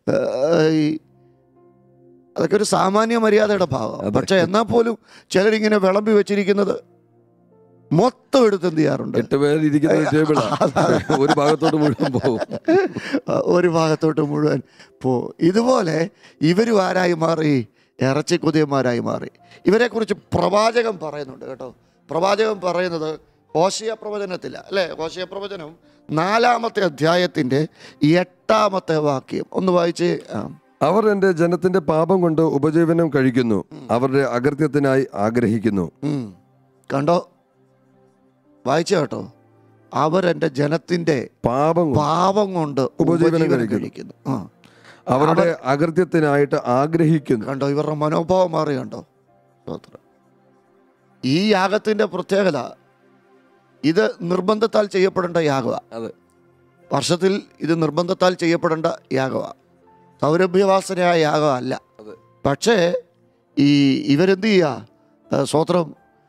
[SPEAKER 1] ഈ അതൊക്കെ ഒരു സാമാന്യ മര്യാദയുടെ ഭാവം
[SPEAKER 2] അതെ.
[SPEAKER 1] പക്ഷെ എന്നാൽ പോലും ചിലരിങ്ങനെ വിളമ്പി വെച്ചിരിക്കുന്നത് മൊത്തം എടുത്ത് എന്ത് ചെയ്യാറുണ്ട്
[SPEAKER 2] എട്ട് പേര് ഇരിക്കുന്ന ടേബിളാ ഒരു ഭാഗത്തോട്ട് മുഴുവൻ പോകും
[SPEAKER 1] ഒരു ഭാഗത്തോട്ട് മുഴുവൻ പോ ഇതുപോലെ ഇവരും ആരായി മാറി ഇറച്ചി കുതിയന്മാരായി മാറി ഇവരെക്കുറിച്ച് പ്രവാചകൻ പറയുന്നുണ്ട് കേട്ടോ പ്രവാചകൻ പറയുന്നത് ഓശയ പ്രവചനത്തില്ല അല്ലേ ഓശയ പ്രവചനം നാലാമത്തെ അധ്യായത്തിൻ്റെ എട്ടാമത്തെ വാക്യം ഒന്ന് വായിച്ച് ആ.
[SPEAKER 2] അവർ എൻ്റെ ജനത്തിന്റെ പാപം കൊണ്ട് ഉപജീവനം കഴിക്കുന്നു അവരുടെ അകൃത്യത്തിനായി ആഗ്രഹിക്കുന്നു
[SPEAKER 1] ഉം. കണ്ടോ വായിച്ച കേട്ടോ അവരെൻ്റെ ജനത്തിൻ്റെ
[SPEAKER 2] പാപം കൊണ്ട്
[SPEAKER 1] പാപം കൊണ്ട്
[SPEAKER 2] ഉപജീവനം
[SPEAKER 1] ഉപജീവനം
[SPEAKER 2] കഴിക്കുന്നു.
[SPEAKER 1] കഴിക്കുന്നു ആ
[SPEAKER 2] അവരുടെ അകൃത്യത്തിനായിട്ട് ആഗ്രഹിക്കുന്നു
[SPEAKER 1] കണ്ടോ ഇവരുടെ മനോഭാവം മാറി കണ്ടോ സ്തോത്രം ഈ യാഗത്തിൻ്റെ പ്രത്യേകത ഇത് നിർബന്ധത്താൽ ചെയ്യപ്പെടേണ്ട യാഗമാണ്
[SPEAKER 2] അതെ
[SPEAKER 1] വർഷത്തിൽ ഇത് നിർബന്ധത്താൽ ചെയ്യപ്പെടേണ്ട യാഗമാണ് സൗരഭ്യവാസനയായ യാഗമല്ല
[SPEAKER 2] അതെ.
[SPEAKER 1] പക്ഷേ ഈ ഇവരെന്ത് ചെയ്യുക സ്വത്രം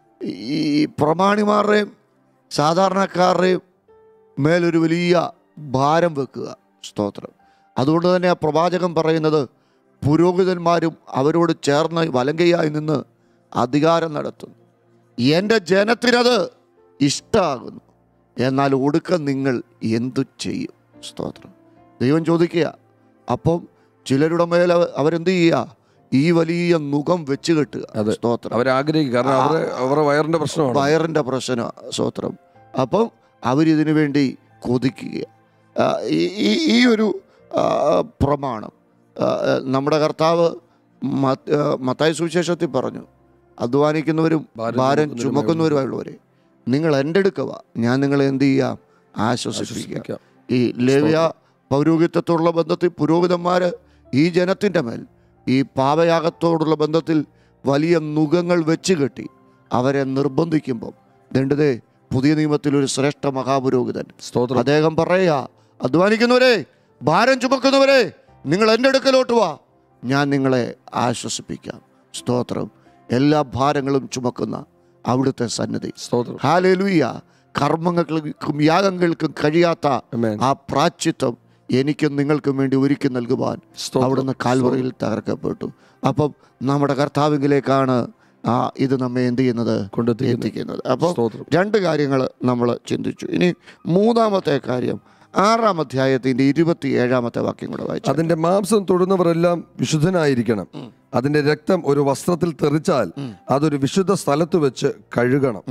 [SPEAKER 1] ഈ പ്രമാണിമാരുടെയും സാധാരണക്കാരുടെയും മേലൊരു വലിയ ഭാരം വെക്കുക സ്തോത്രം അതുകൊണ്ട് തന്നെ ആ പ്രവാചകൻ പറയുന്നത് പുരോഹിതന്മാരും അവരോട് ചേർന്ന് വലങ്കയായി നിന്ന് അധികാരം നടത്തുന്നു എൻ്റെ ജനത്തിനത് ഇഷ്ടമാകുന്നു എന്നാൽ ഒടുക്കം നിങ്ങൾ എന്തു ചെയ്യും സ്തോത്രം ദൈവം ചോദിക്കുക അപ്പം ചിലരുടെ മേൽ അവ- അവരെന്ത് ചെയ്യുക ഈ വലിയ മുഖം വെച്ച് കെട്ടുക
[SPEAKER 2] അതെ.
[SPEAKER 1] സ്തോത്രം
[SPEAKER 2] അവരാഗ്രഹിക്കും കാരണം അവരുടെ അവരുടെ വയറിന്റെ പ്രശ്നമാണ്
[SPEAKER 1] വയറിൻ്റെ പ്രശ്നം സ്തോത്രം അപ്പം അവരിതിനു വേണ്ടി കൊതിക്കുക ആ, ഈ ഈ- ഈ ഒരു ആ, പ്രമാണം ആ, നമ്മുടെ കർത്താവ് മത്ത- ആ, മത്തായി സുവിശേഷത്തിൽ പറഞ്ഞു അധ്വാനിക്കുന്നവരും
[SPEAKER 2] ഭാരം
[SPEAKER 1] ഭാരം
[SPEAKER 2] ചുമക്കുന്നവരും
[SPEAKER 1] ചുമക്കുന്നവരുമായുള്ളവരെ നിങ്ങൾ എൻ്റെ അടുക്കവ ഞാൻ നിങ്ങളെ എന്ത് ചെയ്യാം ആശ്വസിപ്പിക്കാം
[SPEAKER 2] ആശ്വസിപ്പിക്കാം.
[SPEAKER 1] ഈ ലേവ്യ പൗരോഹിത്യത്തോടുള്ള ബന്ധത്തിൽ പുരോഹിതന്മാർ ഈ ജനത്തിൻ്റെ മേൽ ഈ പാപയാഗത്തോടുള്ള ബന്ധത്തിൽ വലിയ നുഖങ്ങൾ വെച്ച് കെട്ടി അവരെ നിർബന്ധിക്കുമ്പം ദണ്ഡതേ പുതിയ നിയമത്തിൽ ഒരു ശ്രേഷ്ഠ മഹാപുരോഹിതൻ
[SPEAKER 2] സ്തോത്രം
[SPEAKER 1] അദ്ദേഹം പറയുക അധ്വാനിക്കുന്നവരെ ഭാരം ചുമക്കുന്നവരെ നിങ്ങൾ എൻ്റെ അടുക്കലോട്ട് വാ ഞാൻ നിങ്ങളെ ആശ്വസിപ്പിക്കാം സ്തോത്രം എല്ലാ ഭാരങ്ങളും ചുമക്കുന്ന അവിടുത്തെ സന്നദ്ധി
[SPEAKER 2] സ്തോത്രം
[SPEAKER 1] ഹാലേലുയ്യ കർമ്മങ്ങൾക്കും യാഗങ്ങൾക്കും കഴിയാത്ത
[SPEAKER 2] Amen.
[SPEAKER 1] ആ പ്രാച്ചിത്വം എനിക്കും നിങ്ങൾക്കും വേണ്ടി ഒരുക്കി നൽകുവാൻ
[SPEAKER 2] സ്തോത്രം.
[SPEAKER 1] അവിടുന്ന് കാൽവറിയിൽ തകർക്കപ്പെട്ടു അപ്പം നമ്മുടെ കർത്താവിങ്കിലേക്കാണ് ആ ഇത് നമ്മെ എന്ത് ചെയ്യുന്നത്
[SPEAKER 2] കൊണ്ടെത്തിക്കുന്നത്.
[SPEAKER 1] എത്തിക്കുന്നത് അപ്പോൾ
[SPEAKER 2] സ്തോത്രം
[SPEAKER 1] രണ്ട് കാര്യങ്ങൾ നമ്മൾ ചിന്തിച്ചു ഇനി മൂന്നാമത്തെ കാര്യം ആറാം അധ്യായത്തിൻ്റെ ഇരുപത്തി ഏഴാമത്തെ വാക്യം കൂടെ വായിച്ചു
[SPEAKER 2] അതിന്റെ മാംസം തൊടുന്നവരെല്ലാം വിശുദ്ധനായിരിക്കണം അതിന്റെ രക്തം ഒരു വസ്ത്രത്തിൽ തെറിച്ചാൽ അതൊരു വിശുദ്ധ സ്ഥലത്ത് വെച്ച് കഴുകണം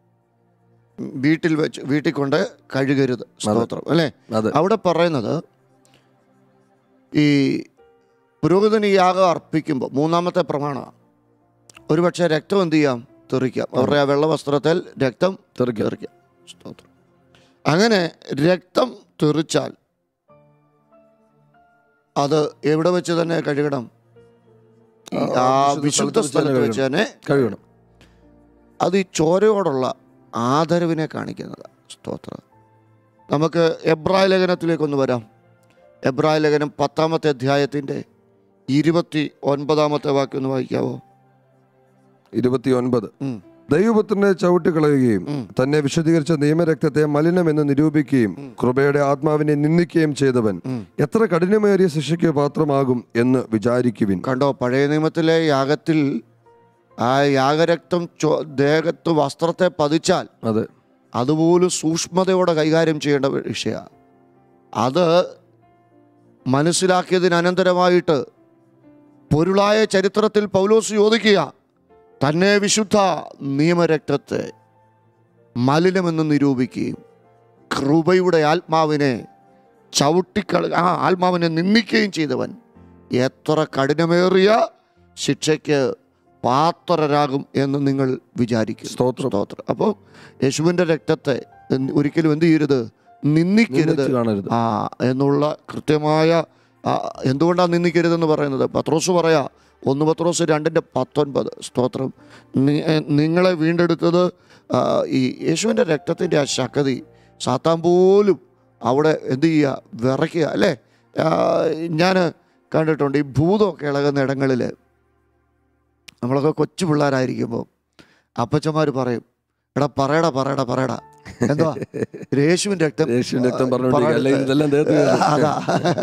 [SPEAKER 1] വീട്ടിൽ വെച്ച് വീട്ടിൽ കൊണ്ട് കഴുകരുത് സ്തോത്രം അല്ലേ
[SPEAKER 2] അതെ
[SPEAKER 1] അവിടെ പറയുന്നത് ഈ പുരോഹിതന് ഈ യാഗം അർപ്പിക്കുമ്പോൾ മൂന്നാമത്തെ പ്രമാണമാണ് ഒരുപക്ഷെ രക്തം എന്ത് ചെയ്യാം തെറിക്കാം അവരുടെ ആ വെള്ള വസ്ത്രത്തിൽ രക്തം
[SPEAKER 2] തെറിക്കുക
[SPEAKER 1] തെറിക്കാം സ്തോത്രം അങ്ങനെ രക്തം തെറിച്ചാൽ അത് എവിടെ വെച്ച് തന്നെ കഴുകണം ഈ
[SPEAKER 2] ആ,
[SPEAKER 1] ആ
[SPEAKER 2] വിശുദ്ധ
[SPEAKER 1] വിശുദ്ധ
[SPEAKER 2] സ്ഥലത്ത് വെച്ച്
[SPEAKER 1] സ്ഥലത്ത് വെച്ച് തന്നെ
[SPEAKER 2] കഴുകണം
[SPEAKER 1] അത് ഈ ചോരയോടുള്ള ആദരവിനെ കാണിക്കുന്നത് സ്തോത്രം നമുക്ക് എബ്രായ ലേഖനത്തിലേക്കൊന്ന് വരാം എബ്രായ ലേഖനം പത്താമത്തെ അധ്യായത്തിൻ്റെ ഇരുപത്തി ഒൻപതാമത്തെ വാക്യം ഒന്ന് വായിക്കാവോ
[SPEAKER 2] ഇരുപത്തിയൊൻപത്
[SPEAKER 1] ഉം.
[SPEAKER 2] ദൈവപുത്രനെ ചവിട്ടിക്കളയുകയും
[SPEAKER 1] ഉം.
[SPEAKER 2] തന്നെ വിശദീകരിച്ച നിയമരക്തത്തെ മലിനമെന്ന് നിരൂപിക്കുകയും കൃപയുടെ ആത്മാവിനെ നിന്ദിക്കുകയും ചെയ്തവൻ
[SPEAKER 1] ഉം.
[SPEAKER 2] എത്ര കഠിനമേറിയ ശിക്ഷയ്ക്ക് പാത്രമാകും എന്ന് വിചാരിക്കുവിൻ
[SPEAKER 1] കണ്ടോ പഴയ നിയമത്തിലെ യാഗത്തിൽ ആ യാഗരക്തം ചോ ദേഹത്ത് വസ്ത്രത്തെ പതിച്ചാൽ
[SPEAKER 2] അതെ
[SPEAKER 1] അതുപോലും സൂക്ഷ്മതയോടെ കൈകാര്യം ചെയ്യേണ്ട വിഷയമാണ് അത് മനസ്സിലാക്കിയതിന് അനന്തരമായിട്ട് പൊരുളായ ചരിത്രത്തിൽ പൗലോസ് ചോദിക്കുക തന്നെ വിശുദ്ധ നിയമരക്തത്തെ മലിനമെന്ന് നിരൂപിക്കുകയും കൃപയുടെ ആത്മാവിനെ ചവിട്ടിക്കള ആ ആത്മാവിനെ നിന്ദിക്കുകയും ചെയ്തവൻ എത്ര കഠിനമേറിയ ശിക്ഷയ്ക്ക് പാത്രരാകും എന്ന് നിങ്ങൾ വിചാരിക്കും
[SPEAKER 2] സ്തോത്രം.
[SPEAKER 1] സ്തോത്രം അപ്പോൾ യേശുവിൻ്റെ രക്തത്തെ എന്ത് ഒരിക്കലും എന്ത് ചെയ്യരുത് നിന്ദിക്കരുത്
[SPEAKER 2] നിന്ദിച്ച് കാണരുത്
[SPEAKER 1] ആ എന്നുള്ള കൃത്യമായ ആ, എന്തുകൊണ്ടാണ് നിന്ദിക്കരുതെന്ന് പറയുന്നത് പത്രോസ് പറയാ ഒന്ന് പത്രോസ് രണ്ടിൻ്റെ പത്തൊൻപത് സ്തോത്രം നി- എ, നിങ്ങളെ വീണ്ടെടുത്തത് ആ, ഈ യേശുവിൻ്റെ രക്തത്തിൻ്റെ ആ ശക്തി സാത്താൻ പോലും അവിടെ എന്ത് ചെയ്യുക വിറയ്ക്കുക അല്ലേ ഞാൻ കണ്ടിട്ടുണ്ട് ഈ ഭൂതമൊക്കെ ഇളകുന്ന ഇടങ്ങളിൽ നമ്മളൊക്കെ കൊച്ചു പിള്ളേരായിരിക്കുമ്പോൾ അപ്പച്ചന്മാർ പറയും എടാ പറയടാ പറയടാ പറയടാ എന്തുവാ യേശുവിൻ്റെ രക്തം
[SPEAKER 2] യേശുവിന്റെ രക്തം പറഞ്ഞോണ്ടിരിക്കുക
[SPEAKER 1] പറഞ്ഞിട്ട്
[SPEAKER 2] അല്ലെങ്കിൽ ഇതെല്ലാം ദേഹത്ത് കയറും.
[SPEAKER 1] അതാ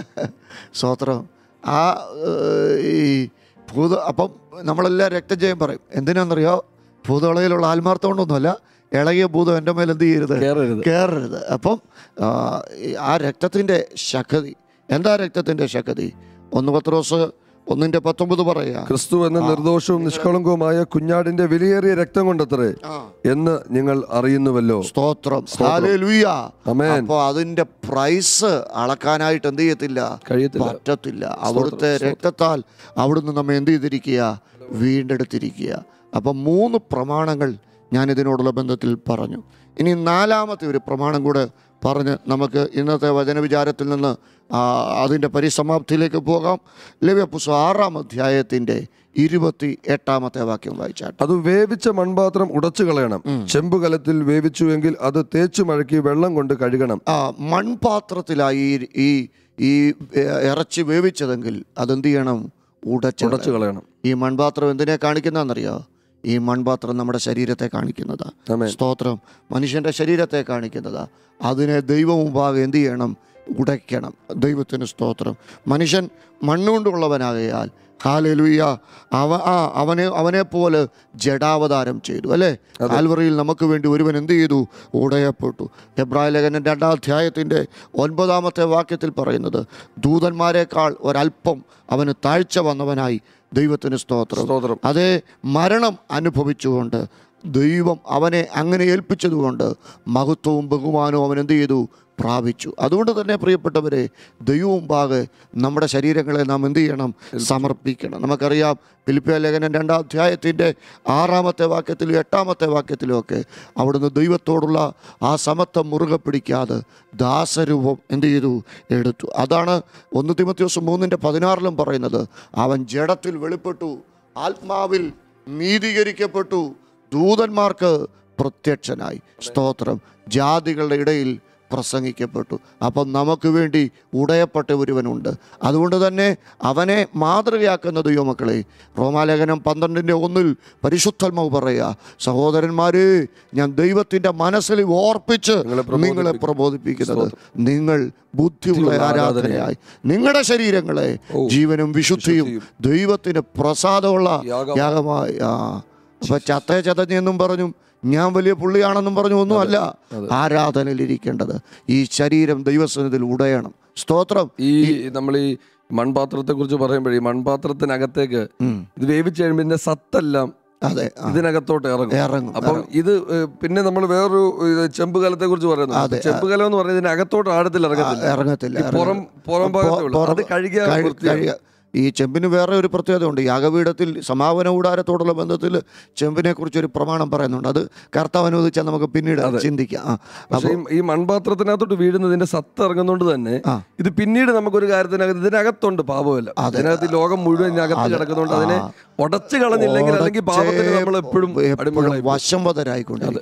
[SPEAKER 1] സ്വത്രം ആ ഏഹ്, ഈ ഭൂത അപ്പം നമ്മളെല്ലാം രക്തജയം പറയും എന്തിനാണെന്നറിയോ ഭൂതളയിലുള്ള ആത്മാർത്ഥം കൊണ്ടൊന്നുമല്ല ഇളകിയ ഭൂതം എൻ്റെ മേൽ എന്ത് ചെയ്യരുത്
[SPEAKER 2] കയറരുത്
[SPEAKER 1] കയറരുത് അപ്പം ആ, ഈ ആ രക്തത്തിൻ്റെ ശക്തി എന്താ രക്തത്തിൻ്റെ ശക്തി ഒന്ന് പത്രോസ് ഒന്നിൻ്റെ പത്തൊമ്പത് പറയാ
[SPEAKER 2] ക്രിസ്തു എന്ന നിർദോഷവും നിഷ്കളങ്കവുമായ കുഞ്ഞാടിന്റെ വിലയേറിയ രക്തം കൊണ്ടത്രേ എന്ന് നിങ്ങൾ അറിയുന്നുവല്ലോ
[SPEAKER 1] സ്തോത്രം ഹല്ലേലൂയ
[SPEAKER 2] അമേൻ
[SPEAKER 1] അപ്പോൾ അതിൻ്റെ പ്രൈസ് അളക്കാനായിട്ട് എന്ത് ചെയ്യത്തില്ല
[SPEAKER 2] കഴിയത്തില്ല
[SPEAKER 1] പറ്റത്തില്ല അവിടുത്തെ രക്തത്താൽ അവിടുന്ന് നമ്മെ എന്ത് ചെയ്തിരിക്കുക വീണ്ടെടുത്തിരിക്കുക അപ്പം മൂന്ന് പ്രമാണങ്ങൾ ഞാൻ ഇതിനോടുള്ള ബന്ധത്തിൽ പറഞ്ഞു ഇനി നാലാമത്തെ ഒരു പ്രമാണം കൂടെ പറഞ്ഞ് നമുക്ക് ഇന്നത്തെ വചനവിചാരത്തിൽ നിന്ന് ആ, അതിൻ്റെ പരിസമാപ്തിയിലേക്ക് പോകാം ലവ്യപുസ്തകം ആറാം അധ്യായത്തിൻ്റെ ഇരുപത്തി എട്ടാമത്തെ വാക്യം വായിച്ചാട്ട്
[SPEAKER 2] അത് വേവിച്ച മൺപാത്രം ഉടച്ചു കളയണം ചെമ്പുകലത്തിൽ വേവിച്ചുവെങ്കിൽ അത് തേച്ചു മഴക്കി വെള്ളം കൊണ്ട് കഴുകണം
[SPEAKER 1] ആ മൺപാത്രത്തിലായി ഈ- ഈ ഈ ഏ- ഇറച്ചി വേവിച്ചതെങ്കിൽ അതെന്ത് ചെയ്യണം ഉടച്ചു
[SPEAKER 2] ഉടച്ചു കളയണം
[SPEAKER 1] ഈ മൺപാത്രം എന്തിനെ കാണിക്കുന്നതെന്നറിയോ ഈ മൺപാത്രം നമ്മുടെ ശരീരത്തെ കാണിക്കുന്നതാ
[SPEAKER 2] ആമേൻ
[SPEAKER 1] സ്തോത്രം മനുഷ്യൻ്റെ ശരീരത്തെ കാണിക്കുന്നതാ അതിനെ ദൈവം മുമ്പാകെ എന്ത് ചെയ്യണം ഉടയ്ക്കണം ദൈവത്തിന് സ്തോത്രം മനുഷ്യൻ മണ്ണുകൊണ്ടുള്ളവനാകയാൽ ഹാലലുയ്യ അവ ആ അവനെ അവനെ പോലെ ജഡാവതാരം ചെയ്തു അല്ലേ കാൽവറിയിൽ നമുക്ക് വേണ്ടി ഒരുവൻ എന്ത് ചെയ്തു ഉടയപ്പെട്ടു എബ്രായ ലേഖനം രണ്ടാം അധ്യായത്തിൻ്റെ ഒൻപതാമത്തെ വാക്യത്തിൽ പറയുന്നത് ദൂതന്മാരെക്കാൾ ഒരല്പം അവന് താഴ്ച വന്നവനായി ദൈവത്തിന് സ്തോത്രം
[SPEAKER 2] സ്തോത്രം
[SPEAKER 1] അതേ മരണം അനുഭവിച്ചുകൊണ്ട് ദൈവം അവനെ അങ്ങനെ ഏൽപ്പിച്ചതുകൊണ്ട് മഹത്വവും ബഹുമാനവും അവൻ എന്ത് ചെയ്തു പ്രാപിച്ചു അതുകൊണ്ട് തന്നെ പ്രിയപ്പെട്ടവരെ ദൈവവും പാകെ നമ്മുടെ ശരീരങ്ങളെ നാം എന്ത് ചെയ്യണം സമർപ്പിക്കണം നമുക്കറിയാം ഫിലിപ്പിയ ലേഖനം രണ്ടാം അധ്യായത്തിൻ്റെ ആറാമത്തെ വാക്യത്തിലും എട്ടാമത്തെ വാക്യത്തിലും ഒക്കെ അവിടുന്ന് ദൈവത്തോടുള്ള ആ സമത്വം മുറുകെ പിടിക്കാതെ ദാസരൂപം എന്ത് ചെയ്തു എടുത്തു അതാണ് ഒന്ന് തിമത്യോസ് മൂന്നിൻ്റെ പതിനാറിലും പറയുന്നത് അവൻ ജഡത്തിൽ വെളിപ്പെട്ടു ആത്മാവിൽ നീതീകരിക്കപ്പെട്ടു ദൂതന്മാർക്ക് പ്രത്യക്ഷനായി സ്തോത്രം ജാതികളുടെ ഇടയിൽ പ്രസംഗിക്കപ്പെട്ടു അപ്പം നമുക്ക് വേണ്ടി ഉടയപ്പെട്ട ഒരുവനുണ്ട് അതുകൊണ്ട് തന്നെ അവനെ മാതൃകയാക്കുന്ന ദൈവമക്കളെ റോമാലേഖനം പന്ത്രണ്ടിൻ്റെ ഒന്നിൽ പരിശുദ്ധൽമാവ് പറയുക സഹോദരന്മാരെ ഞാൻ ദൈവത്തിൻ്റെ മനസ്സിൽ ഓർപ്പിച്ച്
[SPEAKER 2] നിങ്ങളെ
[SPEAKER 1] നിങ്ങളെ പ്രബോധിപ്പിക്കുന്നത് നിങ്ങൾ ബുദ്ധിയുള്ള ആരാധനയായി നിങ്ങളുടെ ശരീരങ്ങളെ ജീവനും വിശുദ്ധിയും ദൈവത്തിന് പ്രസാദമുള്ള
[SPEAKER 2] യാഗം.
[SPEAKER 1] യാഗമായി ആ അപ്പൊ ചത്തേ ചതഞ്ഞെന്നും പറഞ്ഞു ഞാൻ വലിയ പുള്ളിയാണെന്നും പറഞ്ഞു ഒന്നുമല്ല ആരാധനയിലിരിക്കേണ്ടത് ഈ ശരീരം ദൈവസന്നിധിയിൽ ഉടയണം സ്തോത്രം
[SPEAKER 2] ഈ നമ്മൾ ഈ മൺപാത്രത്തെ കുറിച്ച് പറയുമ്പോഴേ ഈ മൺപാത്രത്തിനകത്തേക്ക് ഇത് വേവിച്ച് കഴിയുമ്പോൾ ഇതിന്റെ സത്തെല്ലാം
[SPEAKER 1] അതെ ആ,
[SPEAKER 2] ഇതിനകത്തോട്ട് ഇറങ്ങും
[SPEAKER 1] ഇറങ്ങും
[SPEAKER 2] അപ്പം ഇത് ഏഹ്, പിന്നെ നമ്മൾ വേറൊരു ഇത് ചെമ്പുകലത്തെ കുറിച്ച് പറയുന്നത് ചെമ്പുകലം എന്ന് പറഞ്ഞാൽ ഇതിനകത്തോട്ട് ആഴത്തിൽ ഇറങ്ങത്തില്ല
[SPEAKER 1] ഇറങ്ങത്തില്ല
[SPEAKER 2] ഈ പുറം പുറം ഭാഗത്തേ ഉള്ളൂ അത് കഴുകിയ
[SPEAKER 1] കഴി- കഴിയുക. ഈ ചെമ്പിന് വേറെ ഒരു പ്രത്യേകതയുണ്ട് യാഗപീഠത്തിൽ സമാപന കൂടാരത്തോടുള്ള ബന്ധത്തിൽ ചെമ്പിനെ കുറിച്ച് ഒരു പ്രമാണം പറയുന്നുണ്ട് അത് കർത്താവ് അനുവദിച്ചാൽ നമുക്ക് പിന്നീട് ചിന്തിക്കാം ആ
[SPEAKER 2] പക്ഷേ ഈ- ഈ മൺപാത്രത്തിനകത്തോട്ട് വീഴുന്നതിന്റെ സത്ത് ഇറങ്ങുന്നതുകൊണ്ട് തന്നെ
[SPEAKER 1] ആ.
[SPEAKER 2] ഇത് പിന്നീട് നമുക്കൊരു കാര്യത്തിനകത്ത് ഇതിനകത്തുണ്ട് പാപമല്ല അതിനകത്ത് ഈ ലോകം മുഴുവൻ ഇതിനകത്ത് കിടക്കുന്നതുകൊണ്ട് അതിനെ ഉടച്ചു കളഞ്ഞില്ലെങ്കിൽ അല്ലെങ്കിൽ പാപത്തിന് നമ്മൾ എപ്പോഴും
[SPEAKER 1] എപ്പോഴും വശംവതരായിക്കൊണ്ടിരിക്കും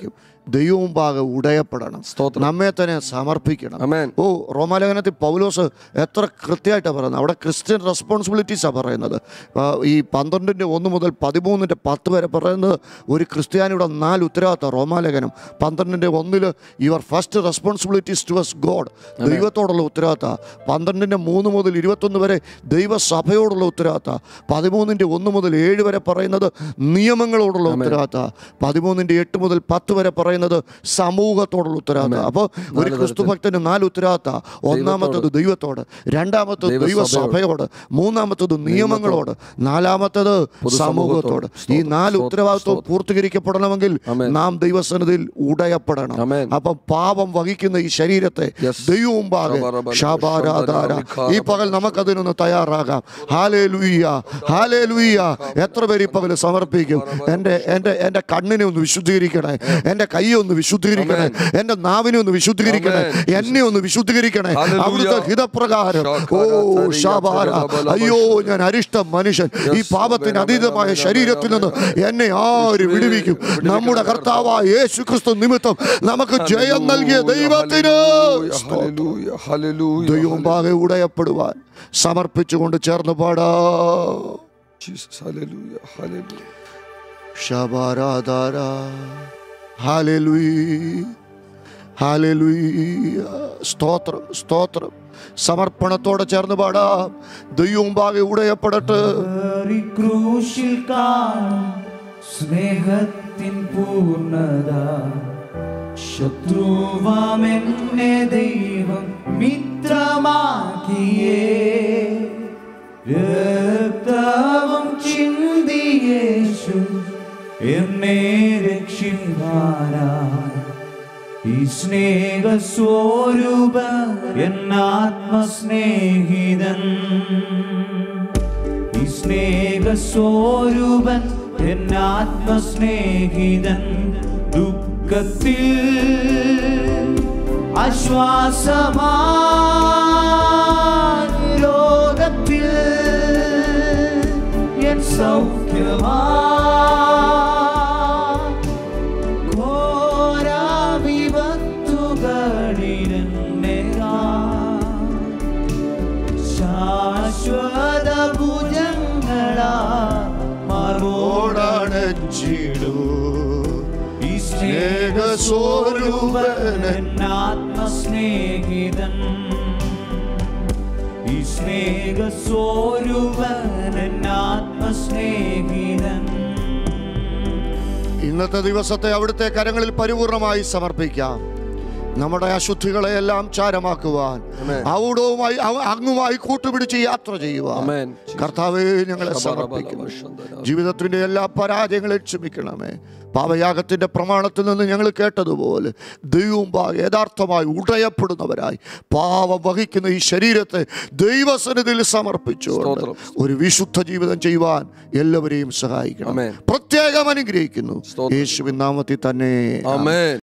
[SPEAKER 1] ദൈവമുമ്പാകെ ഉടയപ്പെടണം
[SPEAKER 2] സ്തോത്രം.
[SPEAKER 1] നമ്മെ തന്നെ സമർപ്പിക്കണം
[SPEAKER 2] അമേൻ
[SPEAKER 1] ഓ റോമാലേഖനത്തിൽ പൗലോസ് എത്ര കൃത്യമായിട്ടാണ് പറയുന്നത് അവിടെ ക്രിസ്ത്യൻ റെസ്പോൺസിബിലിറ്റീസാണ് പറയുന്നത് ആ, ഈ പന്ത്രണ്ടിൻ്റെ ഒന്ന് മുതൽ പതിമൂന്നിൻ്റെ പത്ത് വരെ പറയുന്നത് ഒരു ക്രിസ്ത്യാനിയുടെ നാല് ഉത്തരവാദിത്തം റോമാലേഖനം പന്ത്രണ്ടിൻ്റെ ഒന്നിൽ your first responsibilities towards God ദൈവത്തോടുള്ള ഉത്തരവാദിത്തം പന്ത്രണ്ടിൻ്റെ മൂന്ന് മുതൽ ഇരുപത്തൊന്ന് വരെ ദൈവസഭയോടുള്ള ഉത്തരവാദിത്തം പതിമൂന്നിൻ്റെ ഒന്ന് മുതൽ ഏഴ് വരെ പറയുന്നത് നിയമങ്ങളോടുള്ള ഉത്തരവാദിത്തം പതിമൂന്നിൻ്റെ എട്ട് മുതൽ പത്ത് വരെ പറയുന്നത് സമൂഹത്തോടുള്ള ഉത്തരവാദിത്തം അപ്പോൾ ഒരു ക്രിസ്തു ഭക്തന് നാല് ഉത്തരവാദിത്തം ഒന്നാമത്തത് ദൈവത്തോട് രണ്ടാമത്തത് ദൈവസഭയോട് മൂന്നാമത്തത് നിയമങ്ങളോട് നാലാമത്തത് സമൂഹത്തോട് ഈ നാല് ഉത്തരവാദിത്വം പൂർത്തീകരിക്കപ്പെടണമെങ്കിൽ നാം ദൈവസന്നിധിയിൽ ഉടയപ്പെടണം
[SPEAKER 2] ആമേൻ.
[SPEAKER 1] അപ്പം പാപം വഹിക്കുന്ന ഈ ശരീരത്തെ
[SPEAKER 2] Yes.
[SPEAKER 1] ദൈവമുമ്പാകെ
[SPEAKER 2] ശബരബല,
[SPEAKER 1] ശബാരാധാര
[SPEAKER 2] ശബരബല,
[SPEAKER 1] ഈ പകൽ നമുക്കതിനൊന്ന് തയ്യാറാകാം ഹാലേ ലുയ്യ ഹാലേ ലുയ്യ എത്ര പേര് ഈ പകൽ സമർപ്പിക്കും എൻ്റെ എൻ്റെ എൻ്റെ കണ്ണിനെ ഒന്ന് വിശുദ്ധീകരിക്കണേ എൻ്റെ കൈയെ ഒന്ന് വിശുദ്ധീകരിക്കണേ എൻ്റെ നാവിനെ ഒന്ന് വിശുദ്ധീകരിക്കണേ എന്നെ ഒന്ന് വിശുദ്ധീകരിക്കണേ
[SPEAKER 2] Hallelujah.
[SPEAKER 1] അവിടുത്തെ ഹിതപ്രകാരം ഓ ഷാബാര അയ്യോ ഞാൻ അരിഷ്ട മനുഷ്യൻ ഈ പാപത്തിന് അതീതമായ ശരീരത്തിൽ നിന്ന് എന്നെ ആര് വിടുവിക്കും നമ്മുടെ കർത്താവായ യേശു ക്രിസ്തു നിമിത്തം നമുക്ക് ജയം നൽകിയ ദൈവത്തിന്
[SPEAKER 2] ഹല്ലേലൂയ ഹല്ലേലൂയ
[SPEAKER 1] ദൈവമുമ്പാകെ ഉടയപ്പെടുവാൻ സമർപ്പിച്ചുകൊണ്ട് ചേർന്ന് പാടാ
[SPEAKER 2] ജീസസ് ഹല്ലേലൂയ ഹല്ലേലൂയ
[SPEAKER 1] ശബാരാധാര ഹാലലുയ ഹാലലുയ സ്തോത്രം സ്തോത്രം സമർപ്പണത്തോടെ ചേർന്ന് പാടാം ദൈവമുമ്പാകെ ഉടയപ്പെടട്ടെ
[SPEAKER 3] ഈ ക്രൂശിൽ കാണും സ്നേഹത്തിൻ പൂർണ്ണത ശത്രുവാമെന്നെ ദൈവം മിത്രമാക്കിയേ രക്തവും ചിന്തിയേശു എന്നെ രക്ഷിക്കാനായി ഈ സ്നേഹ സ്വരൂപ എന്നാത്മസ്നേഹിതൻ ഈ സ്നേഹ സ്വരൂപൻ എന്നാത്മസ്നേഹിതൻ ദുഃഖത്തിൽ ആശ്വാസമായി ലോകത്തിൽ എൻ സൗഖ്യമാ ഘോര വിപത്തുകളിലെന്നെ ശാശ്വത ഭുജങ്ങളാ മാർവോടാണ്
[SPEAKER 1] ഓടണച്ചിടൂ
[SPEAKER 3] ഈ സ്നേഹസ്വരൂപൻ ആത്മസ്നേഹിതൻ ഈ സ്നേഹസ്വരൂപൻ ആത്മസ്നേഹിതൻ
[SPEAKER 1] ഇന്നത്തെ ദിവസത്തെ അവിടുത്തെ കരങ്ങളിൽ പരിപൂർണമായി സമർപ്പിക്കാം നമ്മുടെ അശുദ്ധികളെ എല്ലാം ചാരമാക്കുവാൻ അവിടവുമായി അവ- അങ്ങുമായി കൂട്ടുപിടിച്ച് യാത്ര ചെയ്യുവാൻ
[SPEAKER 2] ആമേൻ
[SPEAKER 1] കർത്താവേ ഞങ്ങളെ സമർപ്പിക്കുന്നു ജീവിതത്തിന്റെ എല്ലാ പരാജയങ്ങളെ ക്ഷമിക്കണമേ പാപയാഗത്തിന്റെ പ്രമാണത്തിൽ നിന്ന് ഞങ്ങൾ കേട്ടതുപോലെ ദൈവവും യഥാർത്ഥമായി ഉടയപ്പെടുന്നവരായി പാപം വഹിക്കുന്ന ഈ ശരീരത്തെ ദൈവസന്നിധിയിൽ സമർപ്പിച്ചുകൊണ്ട്
[SPEAKER 2] സ്തോത്രം.
[SPEAKER 1] ഒരു വിശുദ്ധ ജീവിതം ചെയ്യുവാൻ എല്ലാവരെയും സഹായിക്കണം
[SPEAKER 2] ആമേൻ.
[SPEAKER 1] പ്രത്യേകം അനുഗ്രഹിക്കുന്നു
[SPEAKER 2] സ്തോത്രം.
[SPEAKER 1] യേശുവിൻ നാമത്തിൽ തന്നെ
[SPEAKER 2] ആമേൻ